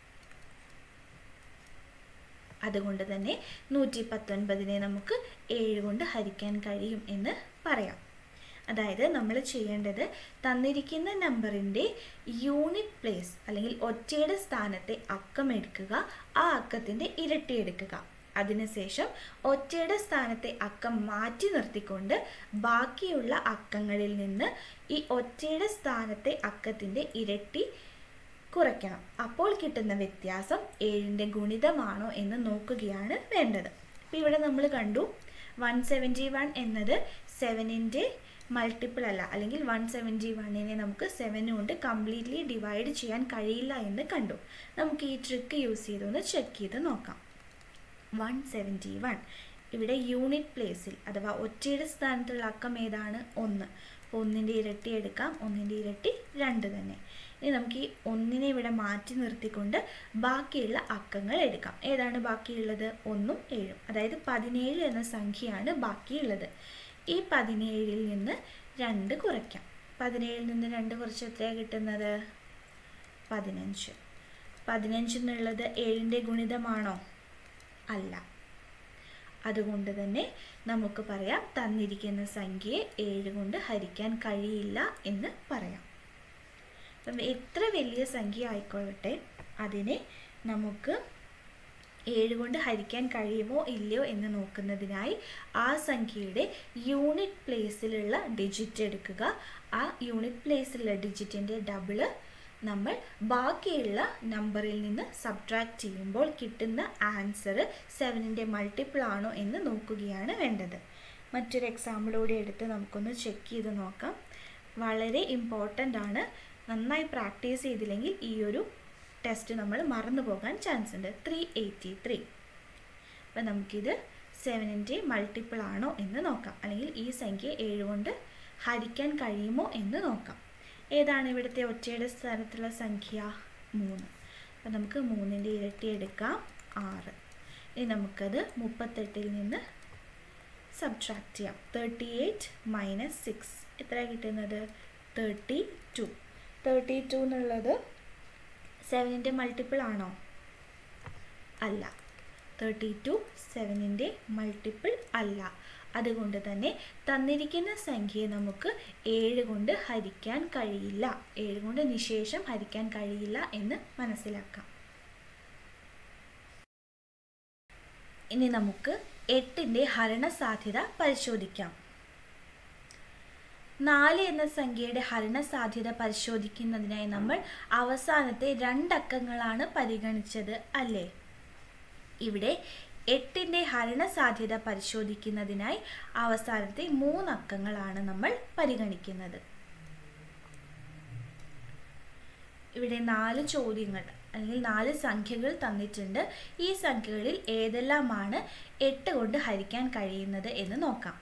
അതുകൊണ്ട് തന്നെ നൂറ്റി പത്തൊൻപതിനെ നമുക്ക് ഏഴ് കൊണ്ട് ഹരിക്കാൻ കഴിയും എന്ന് പറയാം അതായത് നമ്മൾ ചെയ്യേണ്ടത് തന്നിരിക്കുന്ന നമ്പറിൻ്റെ യൂണിറ്റ് പ്ലേസ് അല്ലെങ്കിൽ ഒറ്റയുടെ സ്ഥാനത്തെ അക്കം എടുക്കുക ആ അക്കത്തിൻ്റെ ഇരട്ടി എടുക്കുക അതിനുശേഷം ഒറ്റയുടെ സ്ഥാനത്തെ അക്കം മാറ്റി നിർത്തിക്കൊണ്ട് ബാക്കിയുള്ള അക്കങ്ങളിൽ നിന്ന് ഈ ഒറ്റയുടെ സ്ഥാനത്തെ അക്കത്തിൻ്റെ ഇരട്ടി കുറയ്ക്കണം അപ്പോൾ കിട്ടുന്ന വ്യത്യാസം ഏഴിൻ്റെ ഗുണിതമാണോ എന്ന് നോക്കുകയാണ് വേണ്ടത് അപ്പോൾ ഇവിടെ നമ്മൾ കണ്ടു വൺ സെവൻറ്റി വൺ എന്നത് സെവനിൻ്റെ മൾട്ടിപ്പിൾ അല്ല അല്ലെങ്കിൽ വൺ സെവൻറ്റി വണ്ണിനെ നമുക്ക് സെവൻ കൊണ്ട് കംപ്ലീറ്റ്ലി ഡിവൈഡ് ചെയ്യാൻ കഴിയില്ല എന്ന് കണ്ടു നമുക്ക് ഈ ട്രിക്ക് യൂസ് ചെയ്തൊന്ന് ചെക്ക് ചെയ്ത് നോക്കാം വൺ സെവൻറ്റി വൺ ഇവിടെ യൂണിറ്റ് പ്ലേസിൽ അഥവാ ഒറ്റയുടെ സ്ഥാനത്തുള്ള അക്കം ഏതാണ് ഒന്ന് അപ്പോൾ ഒന്നിൻ്റെ ഇരട്ടി എടുക്കാം ഒന്നിൻ്റെ ഇരട്ടി രണ്ട് തന്നെ ഇനി നമുക്ക് ഈ ഒന്നിനെ ഇവിടെ മാറ്റി നിർത്തിക്കൊണ്ട് ബാക്കിയുള്ള അക്കങ്ങൾ എടുക്കാം ഏതാണ് ബാക്കിയുള്ളത് ഒന്നും ഏഴും അതായത് പതിനേഴ് എന്ന സംഖ്യയാണ് ബാക്കിയുള്ളത് ഈ പതിനേഴിൽ നിന്ന് രണ്ട് കുറയ്ക്കാം പതിനേഴിൽ നിന്ന് രണ്ട് കുറച്ച് എത്രയാണ് കിട്ടുന്നത് പതിനഞ്ച് പതിനഞ്ച് എന്നുള്ളത് ഏഴിൻ്റെ ഗുണിതമാണോ അല്ല അതുകൊണ്ട് തന്നെ നമുക്ക് പറയാം തന്നിരിക്കുന്ന സംഖ്യയെ ഏഴ് കൊണ്ട് ഹരിക്കാൻ കഴിയില്ല എന്ന് പറയാം അപ്പം എത്ര വലിയ സംഖ്യ ആയിക്കൊള്ളട്ടെ അതിനെ നമുക്ക് ഏഴ് കൊണ്ട് ഹരിക്കാൻ കഴിയുമോ ഇല്ലയോ എന്ന് നോക്കുന്നതിനായി ആ സംഖ്യയുടെ യൂണിറ്റ് പ്ലേസിലുള്ള ഡിജിറ്റ് എടുക്കുക ആ യൂണിറ്റ് പ്ലേസിലുള്ള ഡിജിറ്റിൻ്റെ ഡബിള് നമ്മൾ ബാക്കിയുള്ള നമ്പറിൽ നിന്ന് സബ്ട്രാക്ട് ചെയ്യുമ്പോൾ കിട്ടുന്ന ആൻസർ സെവനിൻ്റെ മൾട്ടിപ്പിൾ ആണോ എന്ന് നോക്കുകയാണ് വേണ്ടത് മറ്റൊരു എക്സാമ്പിളൂടെ എടുത്ത് നമുക്കൊന്ന് ചെക്ക് ചെയ്ത് നോക്കാം വളരെ ഇമ്പോർട്ടൻ്റ് ആണ് നന്നായി പ്രാക്ടീസ് ചെയ്തില്ലെങ്കിൽ ഈ ഒരു ടെസ്റ്റ് നമ്മൾ മറന്നു പോകാൻ ചാൻസ് ഉണ്ട് ത്രീ എയ്റ്റി ത്രീ അപ്പം നമുക്കിത് സെവനിൻ്റെ മൾട്ടിപ്പിൾ ആണോ എന്ന് നോക്കാം അല്ലെങ്കിൽ ഈ സംഖ്യ ഏഴ് കൊണ്ട് ഹരിക്കാൻ കഴിയുമോ എന്ന് നോക്കാം ഏതാണ് ഇവിടുത്തെ ഒറ്റയുടെ സ്ഥാനത്തുള്ള സംഖ്യ മൂന്ന് അപ്പം നമുക്ക് മൂന്നിൻ്റെ ഇരട്ടി എടുക്കാം ആറ് ഇനി നമുക്കത് മുപ്പത്തെട്ടിൽ നിന്ന് സബ്ട്രാക്ട് ചെയ്യാം തേർട്ടി എയ്റ്റ് മൈനസ് സിക്സ് എത്ര കിട്ടുന്നത് തേർട്ടി ടു തേർട്ടി ടു എന്നുള്ളത് സെവനിൻ്റെ മൾട്ടിപ്പിൾ ആണോ അല്ല തേർട്ടി ടു സെവനിൻ്റെ മൾട്ടിപ്പിൾ അല്ല അതുകൊണ്ട് തന്നെ തന്നിരിക്കുന്ന സംഖ്യയെ നമുക്ക് ഏഴ് കൊണ്ട് ഹരിക്കാൻ കഴിയില്ല ഏഴ് കൊണ്ട് നിശേഷം ഹരിക്കാൻ കഴിയില്ല എന്ന് മനസ്സിലാക്കാം ഇനി നമുക്ക് എട്ടിൻ്റെ ഹരണസാധ്യത പരിശോധിക്കാം നാല് എന്ന സംഖ്യയുടെ ഹരണസാധ്യത പരിശോധിക്കുന്നതിനായി നമ്മൾ അവസാനത്തെ രണ്ടക്കങ്ങളാണ് പരിഗണിച്ചത് അല്ലേ ഇവിടെ എട്ടിൻ്റെ ഹരണസാധ്യത പരിശോധിക്കുന്നതിനായി അവസാനത്തെ മൂന്നക്കങ്ങളാണ് നമ്മൾ പരിഗണിക്കുന്നത് ഇവിടെ നാല് ചോദ്യങ്ങൾ അല്ലെങ്കിൽ നാല് സംഖ്യകൾ തന്നിട്ടുണ്ട് ഈ സംഖ്യകളിൽ ഏതെല്ലാമാണ് എട്ട് കൊണ്ട് ഹരിക്കാൻ കഴിയുന്നത് എന്ന് നോക്കാം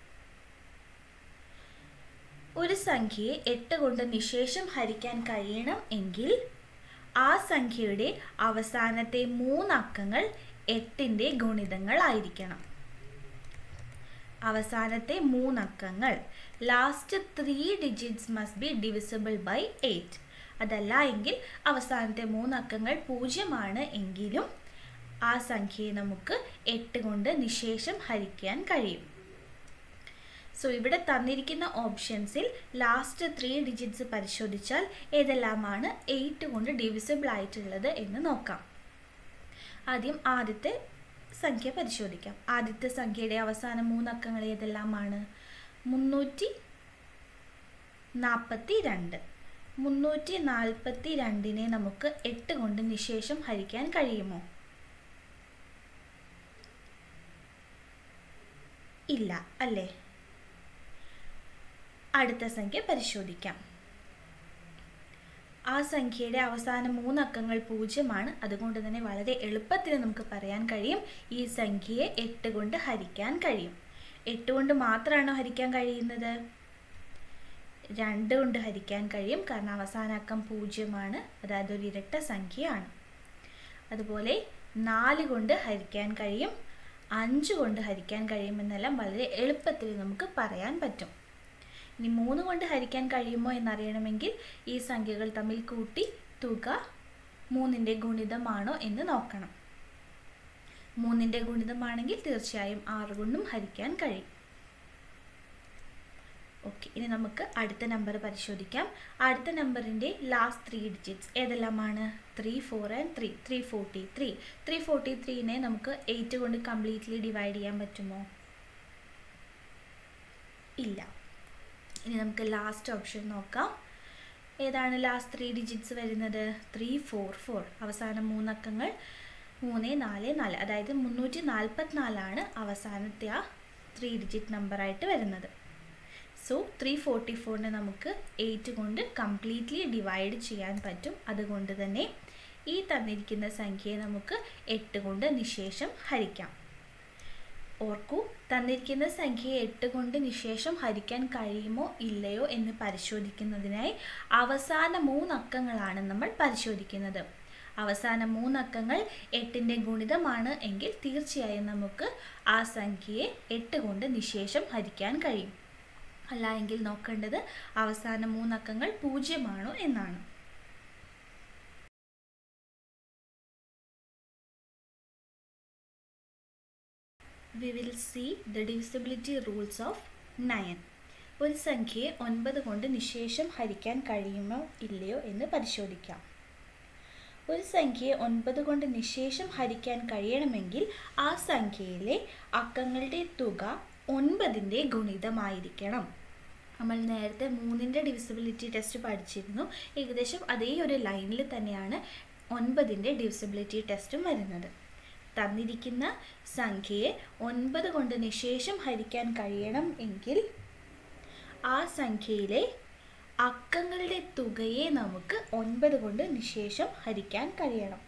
ഒരു സംഖ്യയെ എട്ട് കൊണ്ട് നിശേഷം ഹരിക്കാൻ കഴിയണം എങ്കിൽ ആ സംഖ്യയുടെ അവസാനത്തെ മൂന്നക്കങ്ങൾ എട്ടിൻ്റെ ഗുണിതങ്ങളായിരിക്കണം അവസാനത്തെ മൂന്നക്കങ്ങൾ last three digits must be divisible by eight അതല്ല എങ്കിൽ അവസാനത്തെ മൂന്നക്കങ്ങൾ പൂജ്യമാണ് എങ്കിലും ആ സംഖ്യയെ നമുക്ക് എട്ട് കൊണ്ട് നിശേഷം ഹരിക്കാൻ കഴിയും സോ ഇവിടെ തന്നിരിക്കുന്ന ഓപ്ഷൻസിൽ ലാസ്റ്റ് ത്രീ ഡിജിറ്റ്സ് പരിശോധിച്ചാൽ ഏതെല്ലാമാണ് എയ്റ്റ് കൊണ്ട് ഡിവിസിബിൾ ആയിട്ടുള്ളത് എന്ന് നോക്കാം ആദ്യം ആദ്യത്തെ സംഖ്യ പരിശോധിക്കാം ആദ്യത്തെ സംഖ്യയുടെ അവസാന മൂന്നക്കങ്ങൾ ഏതെല്ലാമാണ് മുന്നൂറ്റി നാൽപ്പത്തി രണ്ട് മുന്നൂറ്റി നാൽപ്പത്തി രണ്ടിനെ നമുക്ക് എട്ട് കൊണ്ട് നിശേഷം ഹരിക്കാൻ കഴിയുമോ ഇല്ല അല്ലേ അടുത്ത സംഖ്യ പരിശോധിക്കാം ആ സംഖ്യയുടെ അവസാന മൂന്നക്കങ്ങൾ പൂജ്യമാണ് അതുകൊണ്ട് തന്നെ വളരെ എളുപ്പത്തിൽ നമുക്ക് പറയാൻ കഴിയും ഈ സംഖ്യയെ എട്ട് കൊണ്ട് ഹരിക്കാൻ കഴിയും എട്ട് കൊണ്ട് മാത്രമാണോ ഹരിക്കാൻ കഴിയുന്നത് രണ്ട് കൊണ്ട് ഹരിക്കാൻ കഴിയും കാരണം അവസാന അക്കം പൂജ്യമാണ് അതായത് ഒരു ഇരട്ട സംഖ്യയാണ് അതുപോലെ നാല് കൊണ്ട് ഹരിക്കാൻ കഴിയും അഞ്ച് കൊണ്ട് ഹരിക്കാൻ കഴിയുമെന്നെല്ലാം വളരെ എളുപ്പത്തിൽ നമുക്ക് പറയാൻ പറ്റും ഇനി മൂന്ന് കൊണ്ട് ഹരിക്കാൻ കഴിയുമോ എന്നറിയണമെങ്കിൽ ഈ സംഖ്യകൾ തമ്മിൽ കൂട്ടി തുക മൂന്നിൻ്റെ ഗുണിതമാണോ എന്ന് നോക്കണം മൂന്നിൻ്റെ ഗുണിതമാണെങ്കിൽ തീർച്ചയായും ആറ് കൊണ്ടും ഹരിക്കാൻ കഴിയും ഓക്കെ ഇനി നമുക്ക് അടുത്ത നമ്പർ പരിശോധിക്കാം അടുത്ത നമ്പറിൻ്റെ ലാസ്റ്റ് ത്രീ ഡിജിറ്റ്സ് ഏതെല്ലാമാണ് three four and three three forty three three forty ത്രീനെ നമുക്ക് എയ്റ്റ് കൊണ്ട് കംപ്ലീറ്റ്ലി ഡിവൈഡ് ചെയ്യാൻ പറ്റുമോ ഇല്ല ഇനി നമുക്ക് ലാസ്റ്റ് ഓപ്ഷൻ നോക്കാം ഏതാണ് ലാസ്റ്റ് ത്രീ ഡിജിറ്റ്സ് വരുന്നത് ത്രീ ഫോർ ഫോർ അവസാന മൂന്നക്കങ്ങൾ മൂന്ന് നാല് നാല് അതായത് മുന്നൂറ്റി നാൽപ്പത്തിനാലാണ് അവസാനത്തെ ആ ത്രീ ഡിജിറ്റ് നമ്പറായിട്ട് വരുന്നത് സോ ത്രീ ഫോർട്ടി ഫോറിനെ നമുക്ക് എയ്റ്റ് കൊണ്ട് കംപ്ലീറ്റ്ലി ഡിവൈഡ് ചെയ്യാൻ പറ്റും അതുകൊണ്ട് തന്നെ ഈ തന്നിരിക്കുന്ന സംഖ്യയെ നമുക്ക് എട്ട് കൊണ്ട് നിശേഷം ഹരിക്കാം ഓർക്കൂ തന്നിരിക്കുന്ന സംഖ്യയെ എട്ട് കൊണ്ട് നിശേഷം ഹരിക്കാൻ കഴിയുമോ ഇല്ലയോ എന്ന് പരിശോധിക്കുന്നതിനായി അവസാന മൂന്നക്കങ്ങളാണ് നമ്മൾ പരിശോധിക്കുന്നത് അവസാന മൂന്നക്കങ്ങൾ എട്ടിൻ്റെ ഗുണിതമാണ് എങ്കിൽ തീർച്ചയായും നമുക്ക് ആ സംഖ്യയെ എട്ട് കൊണ്ട് നിശേഷം ഹരിക്കാൻ കഴിയും അല്ല എങ്കിൽ നോക്കേണ്ടത് അവസാന മൂന്നക്കങ്ങൾ പൂജ്യമാണോ എന്നാണ് we will see the divisibility rules of nine ഒരു സംഖ്യയെ ഒൻപത് കൊണ്ട് നിശേഷം ഹരിക്കാൻ കഴിയുമോ ഇല്ലയോ എന്ന് പരിശോധിക്കാം ഒരു സംഖ്യയെ ഒൻപത് കൊണ്ട് നിശേഷം ഹരിക്കാൻ കഴിയണമെങ്കിൽ ആ സംഖ്യയിലെ അക്കങ്ങളുടെ തുക ഒൻപതിൻ്റെ ഗുണിതമായിരിക്കണം നമ്മൾ നേരത്തെ മൂന്നിൻ്റെ ഡിവിസിബിലിറ്റി ടെസ്റ്റ് പഠിച്ചിരുന്നു ഏകദേശം അതേ ഒരു ലൈനിൽ തന്നെയാണ് ഒൻപതിൻ്റെ ഡിവിസിബിലിറ്റി ടെസ്റ്റും വരുന്നത് തന്നിരിക്കുന്ന സംഖ്യയെ ഒൻപത് കൊണ്ട് നിശേഷം ഹരിക്കാൻ കഴിയണം എങ്കിൽ ആ സംഖ്യയിലെ അക്കങ്ങളുടെ തുകയെ നമുക്ക് ഒൻപത് കൊണ്ട് നിശേഷം ഹരിക്കാൻ കഴിയണം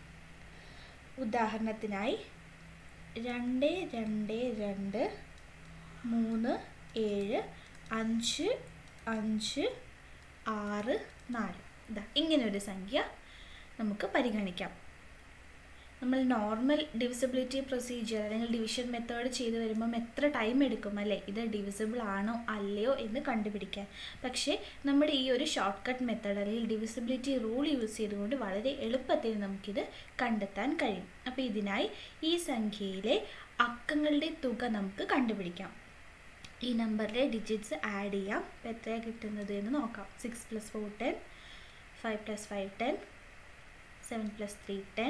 ഉദാഹരണത്തിനായി രണ്ട് രണ്ട് രണ്ട് മൂന്ന് ഏഴ് അഞ്ച് അഞ്ച് ആറ് നാല് ഇതാ ഇങ്ങനെ ഒരു സംഖ്യ നമുക്ക് പരിഗണിക്കാം നമ്മൾ നോർമൽ ഡിവിസിബിലിറ്റി പ്രൊസീജിയർ അല്ലെങ്കിൽ ഡിവിഷൻ മെത്തേഡ് ചെയ്തു വരുമ്പം എത്ര ടൈം എടുക്കും അല്ലേ ഇത് ഡിവിസിബിൾ ആണോ അല്ലയോ എന്ന് കണ്ടുപിടിക്കാൻ പക്ഷേ നമ്മുടെ ഈ ഒരു ഷോർട്ട് കട്ട് മെത്തേഡ് അല്ലെങ്കിൽ ഡിവിസിബിലിറ്റി റൂൾ യൂസ് ചെയ്തുകൊണ്ട് വളരെ എളുപ്പത്തിൽ നമുക്കിത് കണ്ടെത്താൻ കഴിയും അപ്പോൾ ഇതിനായി ഈ സംഖ്യയിലെ അക്കങ്ങളുടെ തുക നമുക്ക് കണ്ടുപിടിക്കാം ഈ നമ്പറിലെ ഡിജിറ്റ്സ് ആഡ് ചെയ്യാം അപ്പോൾ എത്രയാണ് കിട്ടുന്നത് എന്ന് നോക്കാം six plus four ten five plus five ten seven plus three ten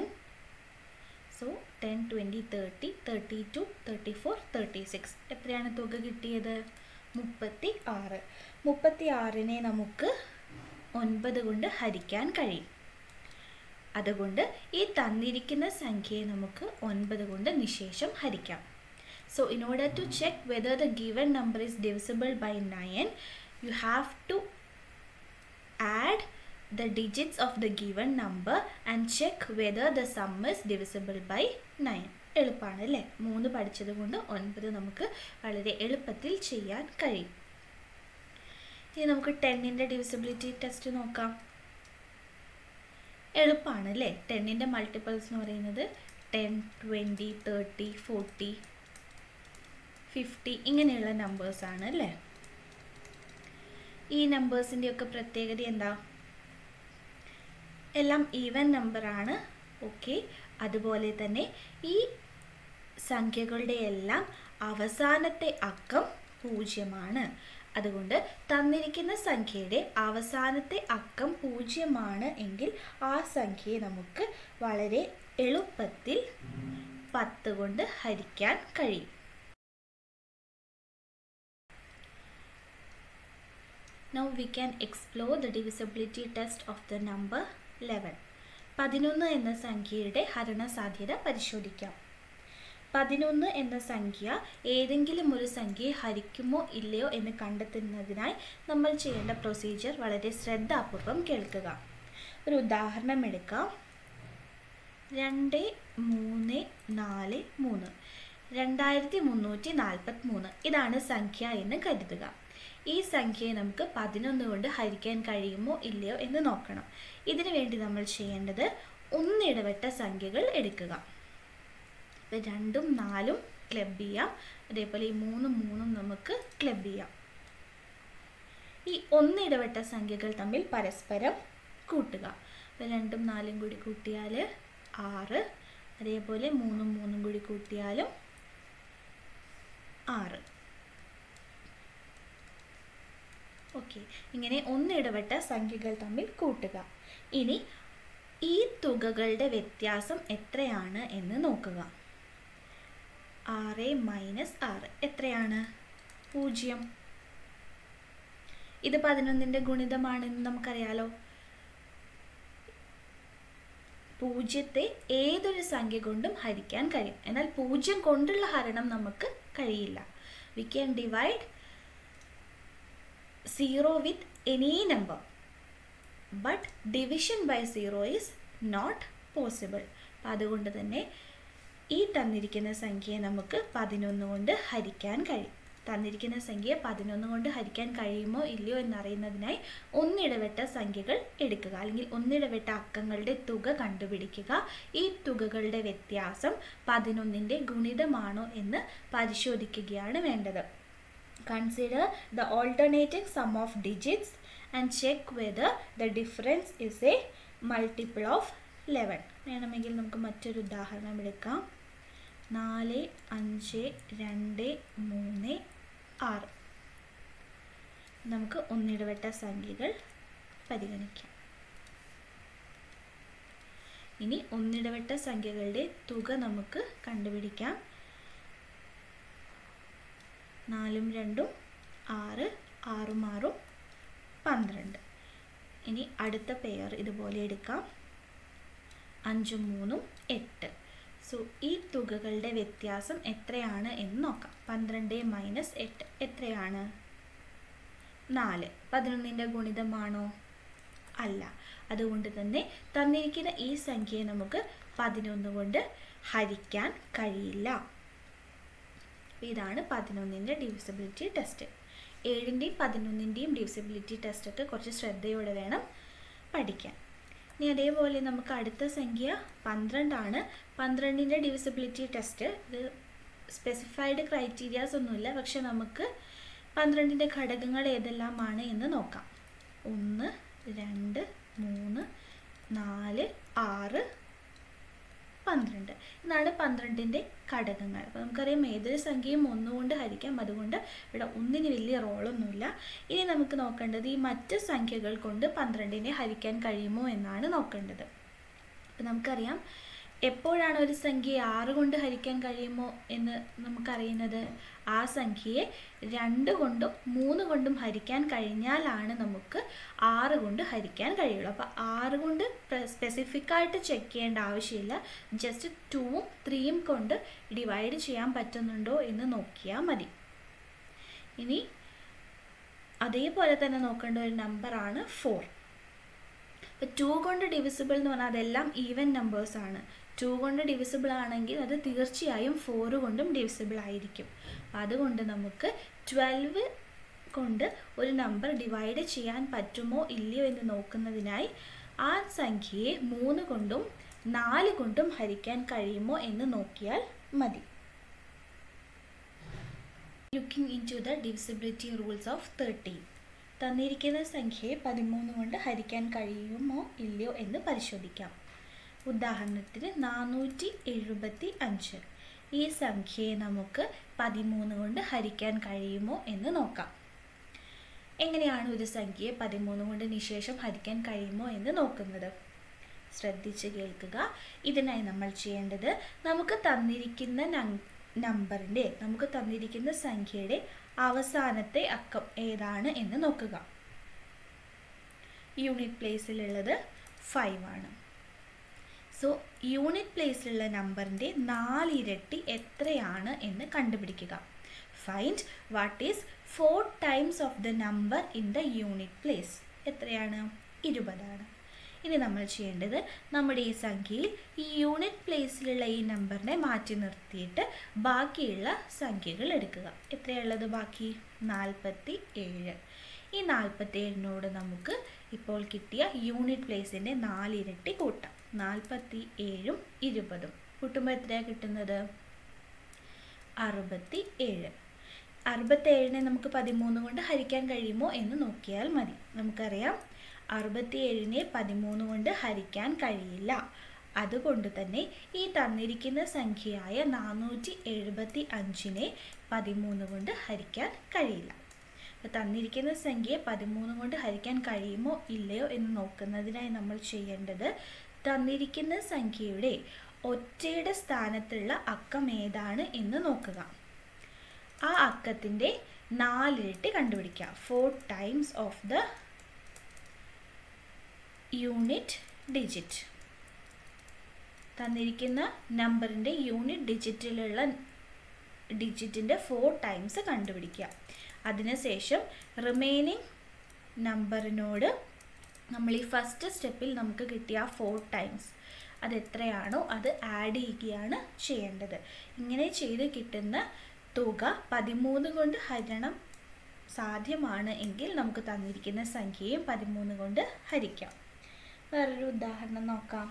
so ten twenty thirty thirty two thirty four thirty six എത്രയാണ് തുക കിട്ടിയത് മുപ്പത്തി ആറ് മുപ്പത്തി ആറിനെ നമുക്ക് ഒൻപത് കൊണ്ട് ഹരിക്കാൻ കഴിയും അതുകൊണ്ട് ഈ തന്നിരിക്കുന്ന സംഖ്യയെ നമുക്ക് ഒൻപത് കൊണ്ട് നിശേഷം ഹരിക്കാം so in order to check whether the given number is divisible by nine you have to add the digits of the given number and check whether the sum is divisible by 9 എളുപ്പമാണ് അല്ലേ മൂന്ന് പഠിച്ചത് കൊണ്ട് ഒൻപത് നമുക്ക് വളരെ എളുപ്പത്തിൽ ചെയ്യാൻ കഴിയും ഇനി നമുക്ക് ടെന്നിൻ്റെ ഡിവിസിബിലിറ്റി ടെസ്റ്റ് നോക്കാം എളുപ്പമാണ് അല്ലേ ടെന്നിൻ്റെ മൾട്ടിപ്പിൾസ് എന്ന് പറയുന്നത് ten twenty thirty forty fifty ഇങ്ങനെയുള്ള നമ്പേഴ്സാണ് അല്ലേ ഈ നമ്പേഴ്സിൻ്റെയൊക്കെ പ്രത്യേകത എന്താ എല്ലാം ഈവൻ നമ്പറാണ് ഓക്കെ അതുപോലെ തന്നെ ഈ സംഖ്യകളുടെ എല്ലാം അവസാനത്തെ അക്കം പൂജ്യമാണ് അതുകൊണ്ട് തന്നിരിക്കുന്ന സംഖ്യയുടെ അവസാനത്തെ അക്കം പൂജ്യമാണ് എങ്കിൽ ആ സംഖ്യയെ നമുക്ക് വളരെ എളുപ്പത്തിൽ പത്ത് കൊണ്ട് ഹരിക്കാൻ കഴിയും Now we can explore the divisibility test of the number 11. പതിനൊന്ന് എന്ന സംഖ്യയുടെ ഹരണസാധ്യത പരിശോധിക്കാം പതിനൊന്ന് എന്ന സംഖ്യ ഏതെങ്കിലും ഒരു സംഖ്യയെ ഹരിക്കുമോ ഇല്ലയോ എന്ന് കണ്ടെത്തുന്നതിനായി നമ്മൾ ചെയ്യേണ്ട പ്രൊസീജിയർ വളരെ ശ്രദ്ധാപൂർവം കേൾക്കുക ഒരു ഉദാഹരണം എടുക്കാം രണ്ട് മൂന്ന് നാല് മൂന്ന് രണ്ടായിരത്തി മുന്നൂറ്റി നാൽപ്പത്തി മൂന്ന് ഇതാണ് സംഖ്യ എന്ന് കരുതുക ഈ സംഖ്യയെ നമുക്ക് പതിനൊന്ന് കൊണ്ട് ഹരിക്കാൻ കഴിയുമോ ഇല്ലയോ എന്ന് നോക്കണം ഇതിനു വേണ്ടി നമ്മൾ ചെയ്യേണ്ടത് ഒന്നിടവിട്ട സംഖ്യകൾ എടുക്കുക ഇപ്പം രണ്ടും നാലും ക്ലബ് ചെയ്യാം അതേപോലെ ഈ മൂന്നും മൂന്നും നമുക്ക് ക്ലബ് ചെയ്യാം ഈ ഒന്നിടവിട്ട സംഖ്യകൾ തമ്മിൽ പരസ്പരം കൂട്ടുക അപ്പം രണ്ടും നാലും കൂടി കൂട്ടിയാൽ ആറ് അതേപോലെ മൂന്നും മൂന്നും കൂടി കൂട്ടിയാലും ആറ് ഓക്കെ ഇങ്ങനെ ഒന്നിടവിട്ട സംഖ്യകൾ തമ്മിൽ കൂട്ടുക ഇനി ഈ തുകകളുടെ വ്യത്യാസം എത്രയാണ് എന്ന് നോക്കുക ആറ് മൈനസ് ആറ് എത്രയാണ് പൂജ്യം ഇത് പതിനൊന്നിൻ്റെ ഗുണിതമാണെന്ന് നമുക്കറിയാലോ പൂജ്യത്തെ ഏതൊരു സംഖ്യ കൊണ്ടും ഹരിക്കാൻ കഴിയും എന്നാൽ പൂജ്യം കൊണ്ടുള്ള ഹരണം നമുക്ക് കഴിയില്ല we can divide zero with any number but division by zero is not possible അപ്പം അതുകൊണ്ട് തന്നെ ഈ തന്നിരിക്കുന്ന സംഖ്യയെ നമുക്ക് പതിനൊന്ന് കൊണ്ട് ഹരിക്കാൻ കഴിയും തന്നിരിക്കുന്ന സംഖ്യയെ പതിനൊന്ന് കൊണ്ട് ഹരിക്കാൻ കഴിയുമോ ഇല്ലയോ എന്നറിയുന്നതിനായി ഒന്നിടവിട്ട സംഖ്യകൾ എടുക്കുക അല്ലെങ്കിൽ ഒന്നിടവിട്ട അക്കങ്ങളുടെ തുക കണ്ടുപിടിക്കുക ഈ തുകകളുടെ വ്യത്യാസം പതിനൊന്നിൻ്റെ ഗുണിതമാണോ എന്ന് പരിശോധിക്കുകയാണ് വേണ്ടത് consider the alternative sum of digits and check whether the difference is a multiple of eleven വേണമെങ്കിൽ നമുക്ക് മറ്റൊരു ഉദാഹരണം എടുക്കാം നാല് അഞ്ച് രണ്ട് മൂന്ന് ആറ് നമുക്ക് ഒന്നിടവിട്ട സംഖ്യകൾ പരിഗണിക്കാം ഇനി ഒന്നിടവിട്ട സംഖ്യകളുടെ തുക നമുക്ക് കണ്ടുപിടിക്കാം നാലും രണ്ടും ആറ് ആറും ആറും പന്ത്രണ്ട് ഇനി അടുത്ത പെയർ ഇതുപോലെ എടുക്കാം അഞ്ചും മൂന്നും എട്ട് സോ ഈ തുകകളുടെ വ്യത്യാസം എത്രയാണ് എന്ന് നോക്കാം പന്ത്രണ്ട് മൈനസ് എട്ട് എത്രയാണ് നാല് പതിനൊന്നിൻ്റെ ഗുണിതമാണോ അല്ല അതുകൊണ്ട് തന്നെ തന്നിരിക്കുന്ന ഈ സംഖ്യയെ നമുക്ക് പതിനൊന്ന് കൊണ്ട് ഹരിക്കാൻ കഴിയില്ല ഇതാണ് പതിനൊന്നിൻ്റെ ഡിവിസിബിലിറ്റി ടെസ്റ്റ് ഏഴിൻ്റെയും പതിനൊന്നിൻ്റെയും ഡിവിസിബിലിറ്റി ടെസ്റ്റൊക്കെ കുറച്ച് ശ്രദ്ധയോടെ വേണം പഠിക്കാൻ ഇനി അതേപോലെ നമുക്ക് അടുത്ത സംഖ്യ പന്ത്രണ്ടാണ് പന്ത്രണ്ടിൻ്റെ ഡിവിസിബിലിറ്റി ടെസ്റ്റ് ഇത് സ്പെസിഫൈഡ് ക്രൈറ്റീരിയാസ് ഒന്നുമില്ല പക്ഷെ നമുക്ക് പന്ത്രണ്ടിൻ്റെ ഘടകങ്ങൾ ഏതെല്ലാമാണ് എന്ന് നോക്കാം ഒന്ന് രണ്ട് മൂന്ന് നാല് ആറ് പന്ത്രണ്ട് ഇതാണ് പന്ത്രണ്ടിൻ്റെ ഘടകങ്ങൾ അപ്പോൾ നമുക്കറിയാം ഏതൊരു സംഖ്യയും ഒന്നുകൊണ്ട് ഹരിക്കാം അതുകൊണ്ട് ഇവിടെ ഒന്നിന് വലിയ റോളൊന്നുമില്ല ഇനി നമുക്ക് നോക്കേണ്ടത് ഈ മറ്റ് സംഖ്യകൾ കൊണ്ട് പന്ത്രണ്ടിനെ ഹരിക്കാൻ കഴിയുമോ എന്നാണ് നോക്കേണ്ടത് അപ്പോൾ നമുക്കറിയാം എപ്പോഴാണ് ഒരു സംഖ്യയെ ആറ് കൊണ്ട് ഹരിക്കാൻ കഴിയുമോ എന്ന് നമുക്കറിയുന്നത് ആ സംഖ്യയെ രണ്ട് കൊണ്ടും മൂന്ന് കൊണ്ടും ഹരിക്കാൻ കഴിഞ്ഞാലാണ് നമുക്ക് ആറ് കൊണ്ട് ഹരിക്കാൻ കഴിയുള്ളൂ അപ്പോൾ ആറ് കൊണ്ട് സ്പെസിഫിക് ആയിട്ട് ചെക്ക് ചെയ്യേണ്ട ആവശ്യമില്ല ജസ്റ്റ് ടൂവും ത്രീയും കൊണ്ട് ഡിവൈഡ് ചെയ്യാൻ പറ്റുന്നുണ്ടോ എന്ന് നോക്കിയാൽ മതി ഇനി അതേപോലെ തന്നെ നോക്കേണ്ട ഒരു നമ്പറാണ് ഫോർ ഇപ്പോൾ ടു കൊണ്ട് ഡിവിസിബിൾ എന്ന് പറഞ്ഞാൽ അതെല്ലാം ഈവൻ നമ്പേഴ്സ് ആണ് ടു കൊണ്ട് ഡിവിസിബിൾ ആണെങ്കിൽ അത് തീർച്ചയായും ഫോർ കൊണ്ടും ഡിവിസിബിൾ ആയിരിക്കും അതുകൊണ്ട് നമുക്ക് ട്വൽവ് കൊണ്ട് ഒരു നമ്പർ ഡിവൈഡ് ചെയ്യാൻ പറ്റുമോ ഇല്ലയോ എന്ന് നോക്കുന്നതിനായി ആ സംഖ്യയെ മൂന്ന് കൊണ്ടും നാല് കൊണ്ടും ഹരിക്കാൻ കഴിയുമോ എന്ന് നോക്കിയാൽ മതി looking into the divisibility rules of thirteen തന്നിരിക്കുന്ന സംഖ്യയെ പതിമൂന്ന് കൊണ്ട് ഹരിക്കാൻ കഴിയുമോ ഇല്ലയോ എന്ന് പരിശോധിക്കാം ഉദാഹരണത്തിന് നാനൂറ്റി എഴുപത്തി അഞ്ച് ഈ സംഖ്യയെ നമുക്ക് പതിമൂന്ന് കൊണ്ട് ഹരിക്കാൻ കഴിയുമോ എന്ന് നോക്കാം എങ്ങനെയാണ് ഒരു സംഖ്യയെ പതിമൂന്ന് കൊണ്ട് നിശേഷം ഹരിക്കാൻ കഴിയുമോ എന്ന് നോക്കുന്നത് ശ്രദ്ധിച്ച് കേൾക്കുക ഇതിനായി നമ്മൾ ചെയ്യേണ്ടത് നമുക്ക് തന്നിരിക്കുന്ന നമ്പറിൻ്റെ നമുക്ക് തന്നിരിക്കുന്ന സംഖ്യയുടെ അവസാനത്തെ അക്കം ഏതാണ് എന്ന് നോക്കുക യൂണിറ്റ് പ്ലേസിലുള്ളത് ഫൈവ് ആണ് സോ യൂണിറ്റ് പ്ലേസിലുള്ള നമ്പറിൻ്റെ നാലിരട്ടി എത്രയാണ് എന്ന് കണ്ടുപിടിക്കുക find what is four times of the number in the unit place എത്രയാണ് ഇരുപതാണ് ഇനി നമ്മൾ ചെയ്യേണ്ടത് നമ്മുടെ ഈ സംഖ്യയിൽ ഈ യൂണിറ്റ് പ്ലേസിലുള്ള ഈ നമ്പറിനെ മാറ്റി നിർത്തിയിട്ട് ബാക്കിയുള്ള സംഖ്യകൾ എടുക്കുക എത്രയുള്ളത് ബാക്കി നാൽപ്പത്തി ഏഴ് ഈ നാൽപ്പത്തി ഏഴിനോട് നമുക്ക് ഇപ്പോൾ കിട്ടിയ യൂണിറ്റ് പ്ലേസിൻ്റെ നാലിരട്ടി കൂട്ടാം നാൽപ്പത്തി ഏഴും ഇരുപതും കൂട്ടുമ്പോൾ എത്രയാണ് കിട്ടുന്നത് അറുപത്തി ഏഴ് അറുപത്തേഴിനെ നമുക്ക് പതിമൂന്ന് കൊണ്ട് ഹരിക്കാൻ കഴിയുമോ എന്ന് നോക്കിയാൽ മതി നമുക്കറിയാം അറുപത്തിയേഴിനെ പതിമൂന്ന് കൊണ്ട് ഹരിക്കാൻ കഴിയില്ല അതുകൊണ്ട് തന്നെ ഈ തന്നിരിക്കുന്ന സംഖ്യയായ നാനൂറ്റി എഴുപത്തി അഞ്ചിനെ പതിമൂന്ന് കൊണ്ട് ഹരിക്കാൻ കഴിയില്ല അപ്പോൾ തന്നിരിക്കുന്ന സംഖ്യയെ പതിമൂന്ന് കൊണ്ട് ഹരിക്കാൻ കഴിയുമോ ഇല്ലയോ എന്ന് നോക്കുന്നതിനായി നമ്മൾ ചെയ്യേണ്ടത് തന്നിരിക്കുന്ന സംഖ്യയുടെ ഒറ്റയുടെ സ്ഥാനത്തുള്ള അക്കം ഏതാണ് എന്ന് നോക്കുക ആ അക്കത്തിൻ്റെ നാലിരട്ടി കണ്ടുപിടിക്കുക four times of the unit digit തന്നിരിക്കുന്ന നമ്പറിൻ്റെ യൂണിറ്റ് ഡിജിറ്റിലുള്ള ഡിജിറ്റിൻ്റെ ഫോർ ടൈംസ് കണ്ടുപിടിക്കുക അതിനുശേഷം റിമൈനിങ് നമ്പറിനോട് നമ്മൾ ഈ ഫസ്റ്റ് സ്റ്റെപ്പിൽ നമുക്ക് കിട്ടിയ ഫോർ ടൈംസ് അത് എത്രയാണോ അത് ആഡ് ചെയ്യുകയാണ് ചെയ്യേണ്ടത് ഇങ്ങനെ ചെയ്ത് കിട്ടുന്ന തുക പതിമൂന്ന് കൊണ്ട് ഹരണം സാധ്യമാണ് എങ്കിൽ നമുക്ക് തന്നിരിക്കുന്ന സംഖ്യയും പതിമൂന്ന് കൊണ്ട് ഹരിക്കാം വേറൊരു ഉദാഹരണം നോക്കാം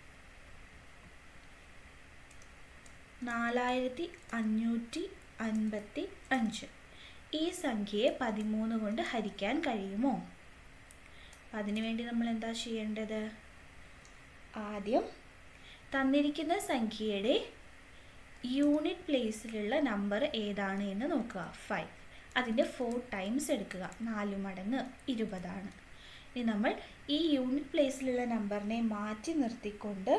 നാലായിരത്തി അഞ്ഞൂറ്റി അൻപത്തി അഞ്ച് ഈ സംഖ്യയെ പതിമൂന്ന് കൊണ്ട് ഹരിക്കാൻ കഴിയുമോ അതിനുവേണ്ടി നമ്മൾ എന്താ ചെയ്യേണ്ടത് ആദ്യം തന്നിരിക്കുന്ന സംഖ്യയുടെ യൂണിറ്റ് പ്ലേസിലുള്ള നമ്പർ ഏതാണ് എന്ന് നോക്കുക ഫൈവ് അതിൻ്റെ ഫോർ ടൈംസ് എടുക്കുക നാല് മടങ്ങ് ഇരുപതാണ് ഇനി നമ്മൾ ഈ യൂണിറ്റ് പ്ലേസിലുള്ള നമ്പറിനെ മാറ്റി നിർത്തിക്കൊണ്ട്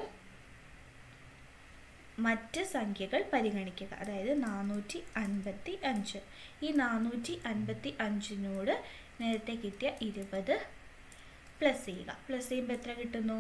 മറ്റ് സംഖ്യകൾ പരിഗണിക്കുക അതായത് നാനൂറ്റി അൻപത്തി അഞ്ച് ഈ നാനൂറ്റി അൻപത്തി അഞ്ചിനോട് നേരത്തെ കിട്ടിയ ഇരുപത് പ്ലസ് ചെയ്യുക പ്ലസ് ചെയ്യുമ്പോൾ എത്ര കിട്ടുന്നു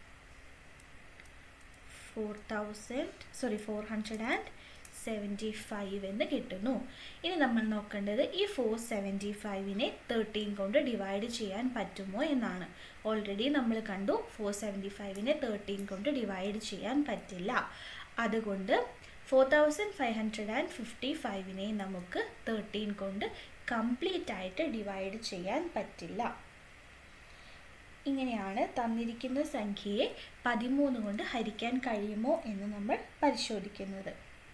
four thousand sorry four hundred and seventy five എന്ന് കിട്ടുന്നു ഇനി നമ്മൾ നോക്കേണ്ടത് ഈ ഫോർ സെവൻറ്റി ഫൈവിനെ തേർട്ടീൻ കൊണ്ട് ഡിവൈഡ് ചെയ്യാൻ പറ്റുമോ എന്നാണ് ഓൾറെഡി നമ്മൾ കണ്ടു ഫോർ സെവൻറ്റി ഫൈവിനെ തേർട്ടീൻ കൊണ്ട് ഡിവൈഡ് ചെയ്യാൻ പറ്റില്ല അതുകൊണ്ട് four thousand five hundred and fifty ഫൈവിനെ നമുക്ക് തേർട്ടീൻ കൊണ്ട് കംപ്ലീറ്റ് ആയിട്ട് ഡിവൈഡ് ചെയ്യാൻ പറ്റില്ല ഇങ്ങനെയാണ് തന്നിരിക്കുന്ന സംഖ്യയെ പതിമൂന്ന് കൊണ്ട് ഹരിക്കാൻ കഴിയുമോ എന്ന് നമ്മൾ പരിശോധിക്കുന്നത്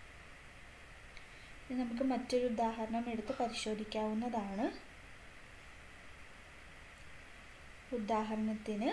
ഇനി നമുക്ക് മറ്റൊരു ഉദാഹരണം എടുത്ത് പരിശോധിക്കാവുന്നതാണ് ഉദാഹരണത്തിന്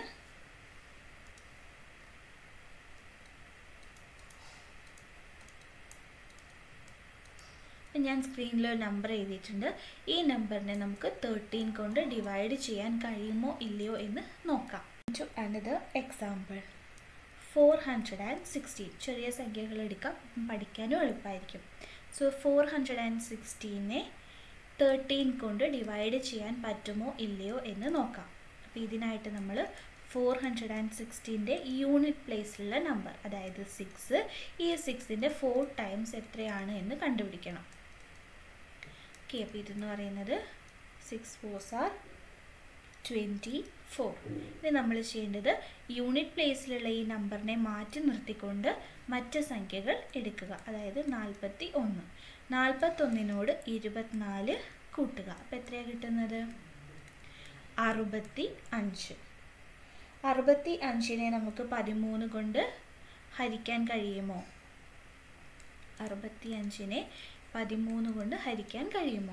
ഞാൻ സ്ക്രീനിൽ ഒരു നമ്പർ എഴുതിയിട്ടുണ്ട് ഈ നമ്പറിനെ നമുക്ക് തേർട്ടീൻ കൊണ്ട് ഡിവൈഡ് ചെയ്യാൻ കഴിയുമോ ഇല്ലയോ എന്ന് നോക്കാം to another example four hundred and sixteen ചെറിയ സംഖ്യകൾ എടുക്കാം പഠിക്കാനും എളുപ്പമായിരിക്കും സോ ഫോർ ഹൺഡ്രഡ് ആൻഡ് സിക്സ്റ്റീനെ തേർട്ടീൻ കൊണ്ട് ഡിവൈഡ് ചെയ്യാൻ പറ്റുമോ ഇല്ലയോ എന്ന് നോക്കാം അപ്പോൾ ഇതിനായിട്ട് നമ്മൾ ഫോർ ഹൺഡ്രഡ് ആൻഡ് സിക്സ്റ്റീൻ്റെ യൂണിറ്റ് പ്ലേസിലുള്ള നമ്പർ അതായത് സിക്സ് ഈ സിക്സിൻ്റെ ഫോർ ടൈംസ് എത്രയാണ് എന്ന് കണ്ടുപിടിക്കണം ഓക്കെ അപ്പോൾ ഇതെന്ന് പറയുന്നത് six fours are twenty four ഇനി നമ്മൾ ചെയ്യേണ്ടത് യൂണിറ്റ് പ്ലേസിലുള്ള ഈ നമ്പറിനെ മാറ്റി നിർത്തിക്കൊണ്ട് മറ്റ് സംഖ്യകൾ എടുക്കുക അതായത് നാൽപ്പത്തി ഒന്ന് നാൽപ്പത്തൊന്നിനോട് ഇരുപത്തിനാല് കൂട്ടുക അപ്പോൾ എത്രയാണ് കിട്ടുന്നത് അറുപത്തി അഞ്ച് അറുപത്തി അഞ്ചിനെ നമുക്ക് പതിമൂന്ന് കൊണ്ട് ഹരിക്കാൻ കഴിയുമോ അറുപത്തി അഞ്ചിനെ പതിമൂന്ന് കൊണ്ട് ഹരിക്കാൻ കഴിയുമോ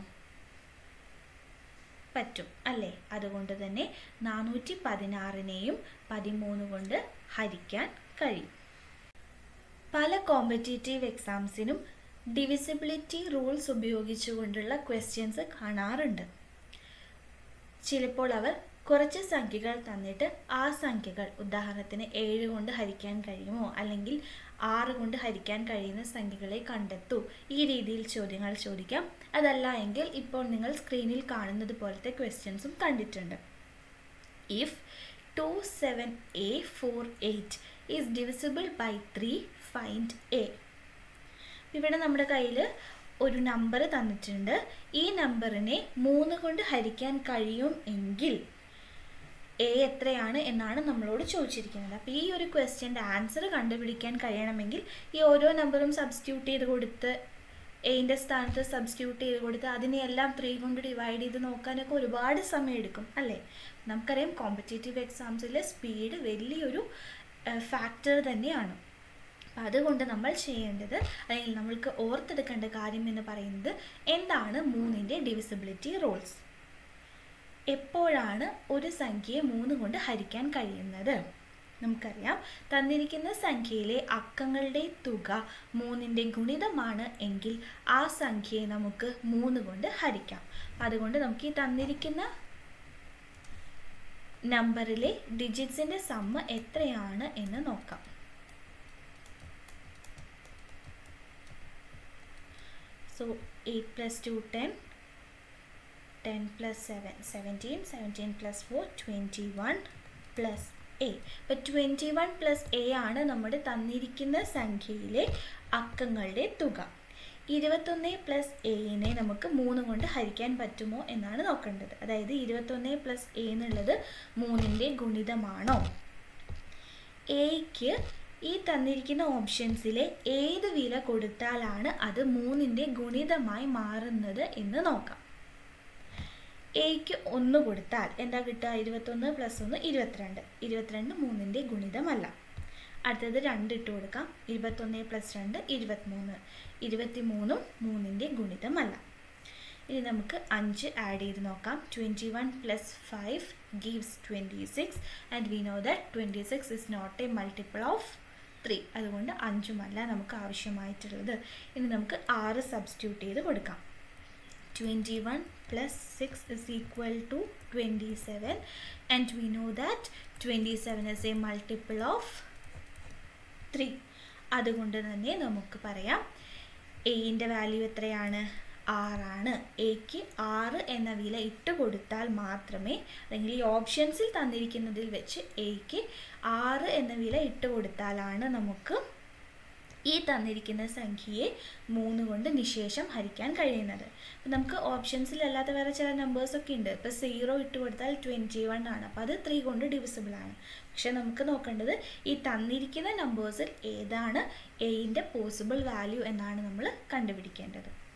പറ്റും അല്ലേ അതുകൊണ്ട് തന്നെ നാനൂറ്റി പതിനാറിനെയും പതിമൂന്ന് കൊണ്ട് ഹരിക്കാൻ കഴിയും പല കോമ്പറ്റേറ്റീവ് എക്സാംസിനും ഡിവിസിബിലിറ്റി റൂൾസ് ഉപയോഗിച്ചുകൊണ്ടുള്ള ക്വസ്റ്റ്യൻസ് കാണാറുണ്ട് ചിലപ്പോൾ അവർ കുറച്ച് സംഖ്യകൾ തന്നിട്ട് ആ സംഖ്യകൾ ഉദാഹരണത്തിന് ഏഴ് കൊണ്ട് ഹരിക്കാൻ കഴിയുമോ അല്ലെങ്കിൽ ആറ് കൊണ്ട് ഹരിക്കാൻ കഴിയുന്ന സംഖ്യകളെ കണ്ടെത്തൂ ഈ രീതിയിൽ ചോദ്യങ്ങൾ ചോദിക്കാം അതല്ല എങ്കിൽ ഇപ്പോൾ നിങ്ങൾ സ്ക്രീനിൽ കാണുന്നത് പോലത്തെ ക്വസ്റ്റ്യൻസും കണ്ടിട്ടുണ്ട് if two seven A four eight is divisible by three find A ഇവിടെ നമ്മുടെ കയ്യിൽ ഒരു നമ്പർ തന്നിട്ടുണ്ട് ഈ നമ്പറിനെ മൂന്ന് കൊണ്ട് ഹരിക്കാൻ കഴിയും എങ്കിൽ എ എത്രയാണ് എന്നാണ് നമ്മളോട് ചോദിച്ചിരിക്കുന്നത് അപ്പോൾ ഈ ഒരു ക്വസ്റ്റ്യൻ്റെ ആൻസർ കണ്ടുപിടിക്കാൻ കഴിയണമെങ്കിൽ ഈ ഓരോ നമ്പറും സബ്സ്റ്റിറ്റ്യൂട്ട് ചെയ്ത് കൊടുത്ത് എയിൻ്റെ സ്ഥാനത്ത് സബ്സ്റ്റിറ്റ്യൂട്ട് ചെയ്ത് കൊടുത്ത് അതിനെയെല്ലാം ത്രീ കൊണ്ട് ഡിവൈഡ് ചെയ്ത് നോക്കാനൊക്കെ ഒരുപാട് സമയം എടുക്കും അല്ലേ നമുക്കറിയാം കോമ്പറ്റേറ്റീവ് എക്സാംസിലെ സ്പീഡ് വലിയൊരു ഫാക്ടർ തന്നെയാണ് അപ്പം അതുകൊണ്ട് നമ്മൾ ചെയ്യേണ്ടത് അല്ലെങ്കിൽ നമ്മൾക്ക് ഓർത്തെടുക്കേണ്ട കാര്യം എന്ന് പറയുന്നത് എന്താണ് മൂന്നിൻ്റെ ഡിവിസിബിലിറ്റി റൂൾസ് എപ്പോഴാണ് ഒരു സംഖ്യയെ മൂന്ന് കൊണ്ട് ഹരിക്കാൻ കഴിയുന്നത് നമുക്കറിയാം തന്നിരിക്കുന്ന സംഖ്യയിലെ അക്കങ്ങളുടെ തുക മൂന്നിൻ്റെ ഗുണിതമാണ് എങ്കിൽ ആ സംഖ്യയെ നമുക്ക് മൂന്ന് കൊണ്ട് ഹരിക്കാം അതുകൊണ്ട് നമുക്ക് ഈ തന്നിരിക്കുന്ന നമ്പറിലെ ഡിജിറ്റ്സിൻ്റെ സമ്മ എത്രയാണ് എന്ന് നോക്കാം so eight plus two ten ten plus seven seventeen seventeen plus four twenty one plus A ഇപ്പം ട്വൻറ്റി വൺ പ്ലസ് എ ആണ് നമ്മുടെ തന്നിരിക്കുന്ന സംഖ്യയിലെ അക്കങ്ങളുടെ തുക ഇരുപത്തൊന്ന് പ്ലസ് എനെ നമുക്ക് മൂന്ന് കൊണ്ട് ഹരിക്കാൻ പറ്റുമോ എന്നാണ് നോക്കേണ്ടത് അതായത് ഇരുപത്തൊന്ന് പ്ലസ് എ എന്നുള്ളത് മൂന്നിൻ്റെ ഗുണിതമാണോ എയ്ക്ക് ഈ തന്നിരിക്കുന്ന ഓപ്ഷൻസിലെ ഏത് വില കൊടുത്താലാണ് അത് മൂന്നിൻ്റെ ഗുണിതമായി മാറുന്നത് എന്ന് നോക്കാം എയ്ക്ക് ഒന്ന് കൊടുത്താൽ എന്താ കിട്ടുക ഇരുപത്തൊന്ന് പ്ലസ് ഒന്ന് ഇരുപത്തിരണ്ട് ഇരുപത്തിരണ്ട് മൂന്നിൻ്റെ ഗുണിതമല്ല അടുത്തത് രണ്ട് ഇട്ട് കൊടുക്കാം ഇരുപത്തൊന്ന് പ്ലസ് രണ്ട് ഇരുപത്തിമൂന്ന് ഇരുപത്തി മൂന്നും മൂന്നിൻ്റെ ഗുണിതമല്ല ഇനി നമുക്ക് അഞ്ച് ആഡ് ചെയ്ത് നോക്കാം twenty one plus five gives twenty six and we know that twenty six is not a multiple of three അതുകൊണ്ട് അഞ്ചുമല്ല നമുക്ക് ആവശ്യമായിട്ടുള്ളത് ഇനി നമുക്ക് ആറ് സബ്സ്റ്റിറ്റ്യൂട്ട് ചെയ്ത് കൊടുക്കാം twenty one plus six is equal to twenty seven and we know that twenty seven is a multiple of three അതുകൊണ്ട് തന്നെ നമുക്ക് പറയാം എയിൻ്റെ വാല്യൂ എത്രയാണ് ആറാണ് എക്ക് ആറ് എന്ന വില ഇട്ട് കൊടുത്താൽ മാത്രമേ അല്ലെങ്കിൽ ഈ ഓപ്ഷൻസിൽ തന്നിരിക്കുന്നതിൽ വെച്ച് എക്ക് ആറ് എന്ന വില ഇട്ട് കൊടുത്താലാണ് നമുക്ക് ഈ തന്നിരിക്കുന്ന സംഖ്യയെ മൂന്ന് കൊണ്ട് നിശേഷം ഹരിക്കാൻ കഴിയുന്നത് അപ്പം നമുക്ക് ഓപ്ഷൻസിൽ അല്ലാത്ത വേറെ ചില നമ്പേഴ്സൊക്കെ ഉണ്ട് ഇപ്പോൾ സീറോ ഇട്ട് കൊടുത്താൽ ട്വൻറ്റി വൺ ആണ് അപ്പോൾ അത് ത്രീ കൊണ്ട് ഡിവിസിബിൾ ആണ് പക്ഷെ നമുക്ക് നോക്കേണ്ടത് ഈ തന്നിരിക്കുന്ന നമ്പേഴ്സിൽ ഏതാണ് എയിൻ്റെ പോസിബിൾ വാല്യൂ എന്നാണ് നമ്മൾ കണ്ടുപിടിക്കേണ്ടത്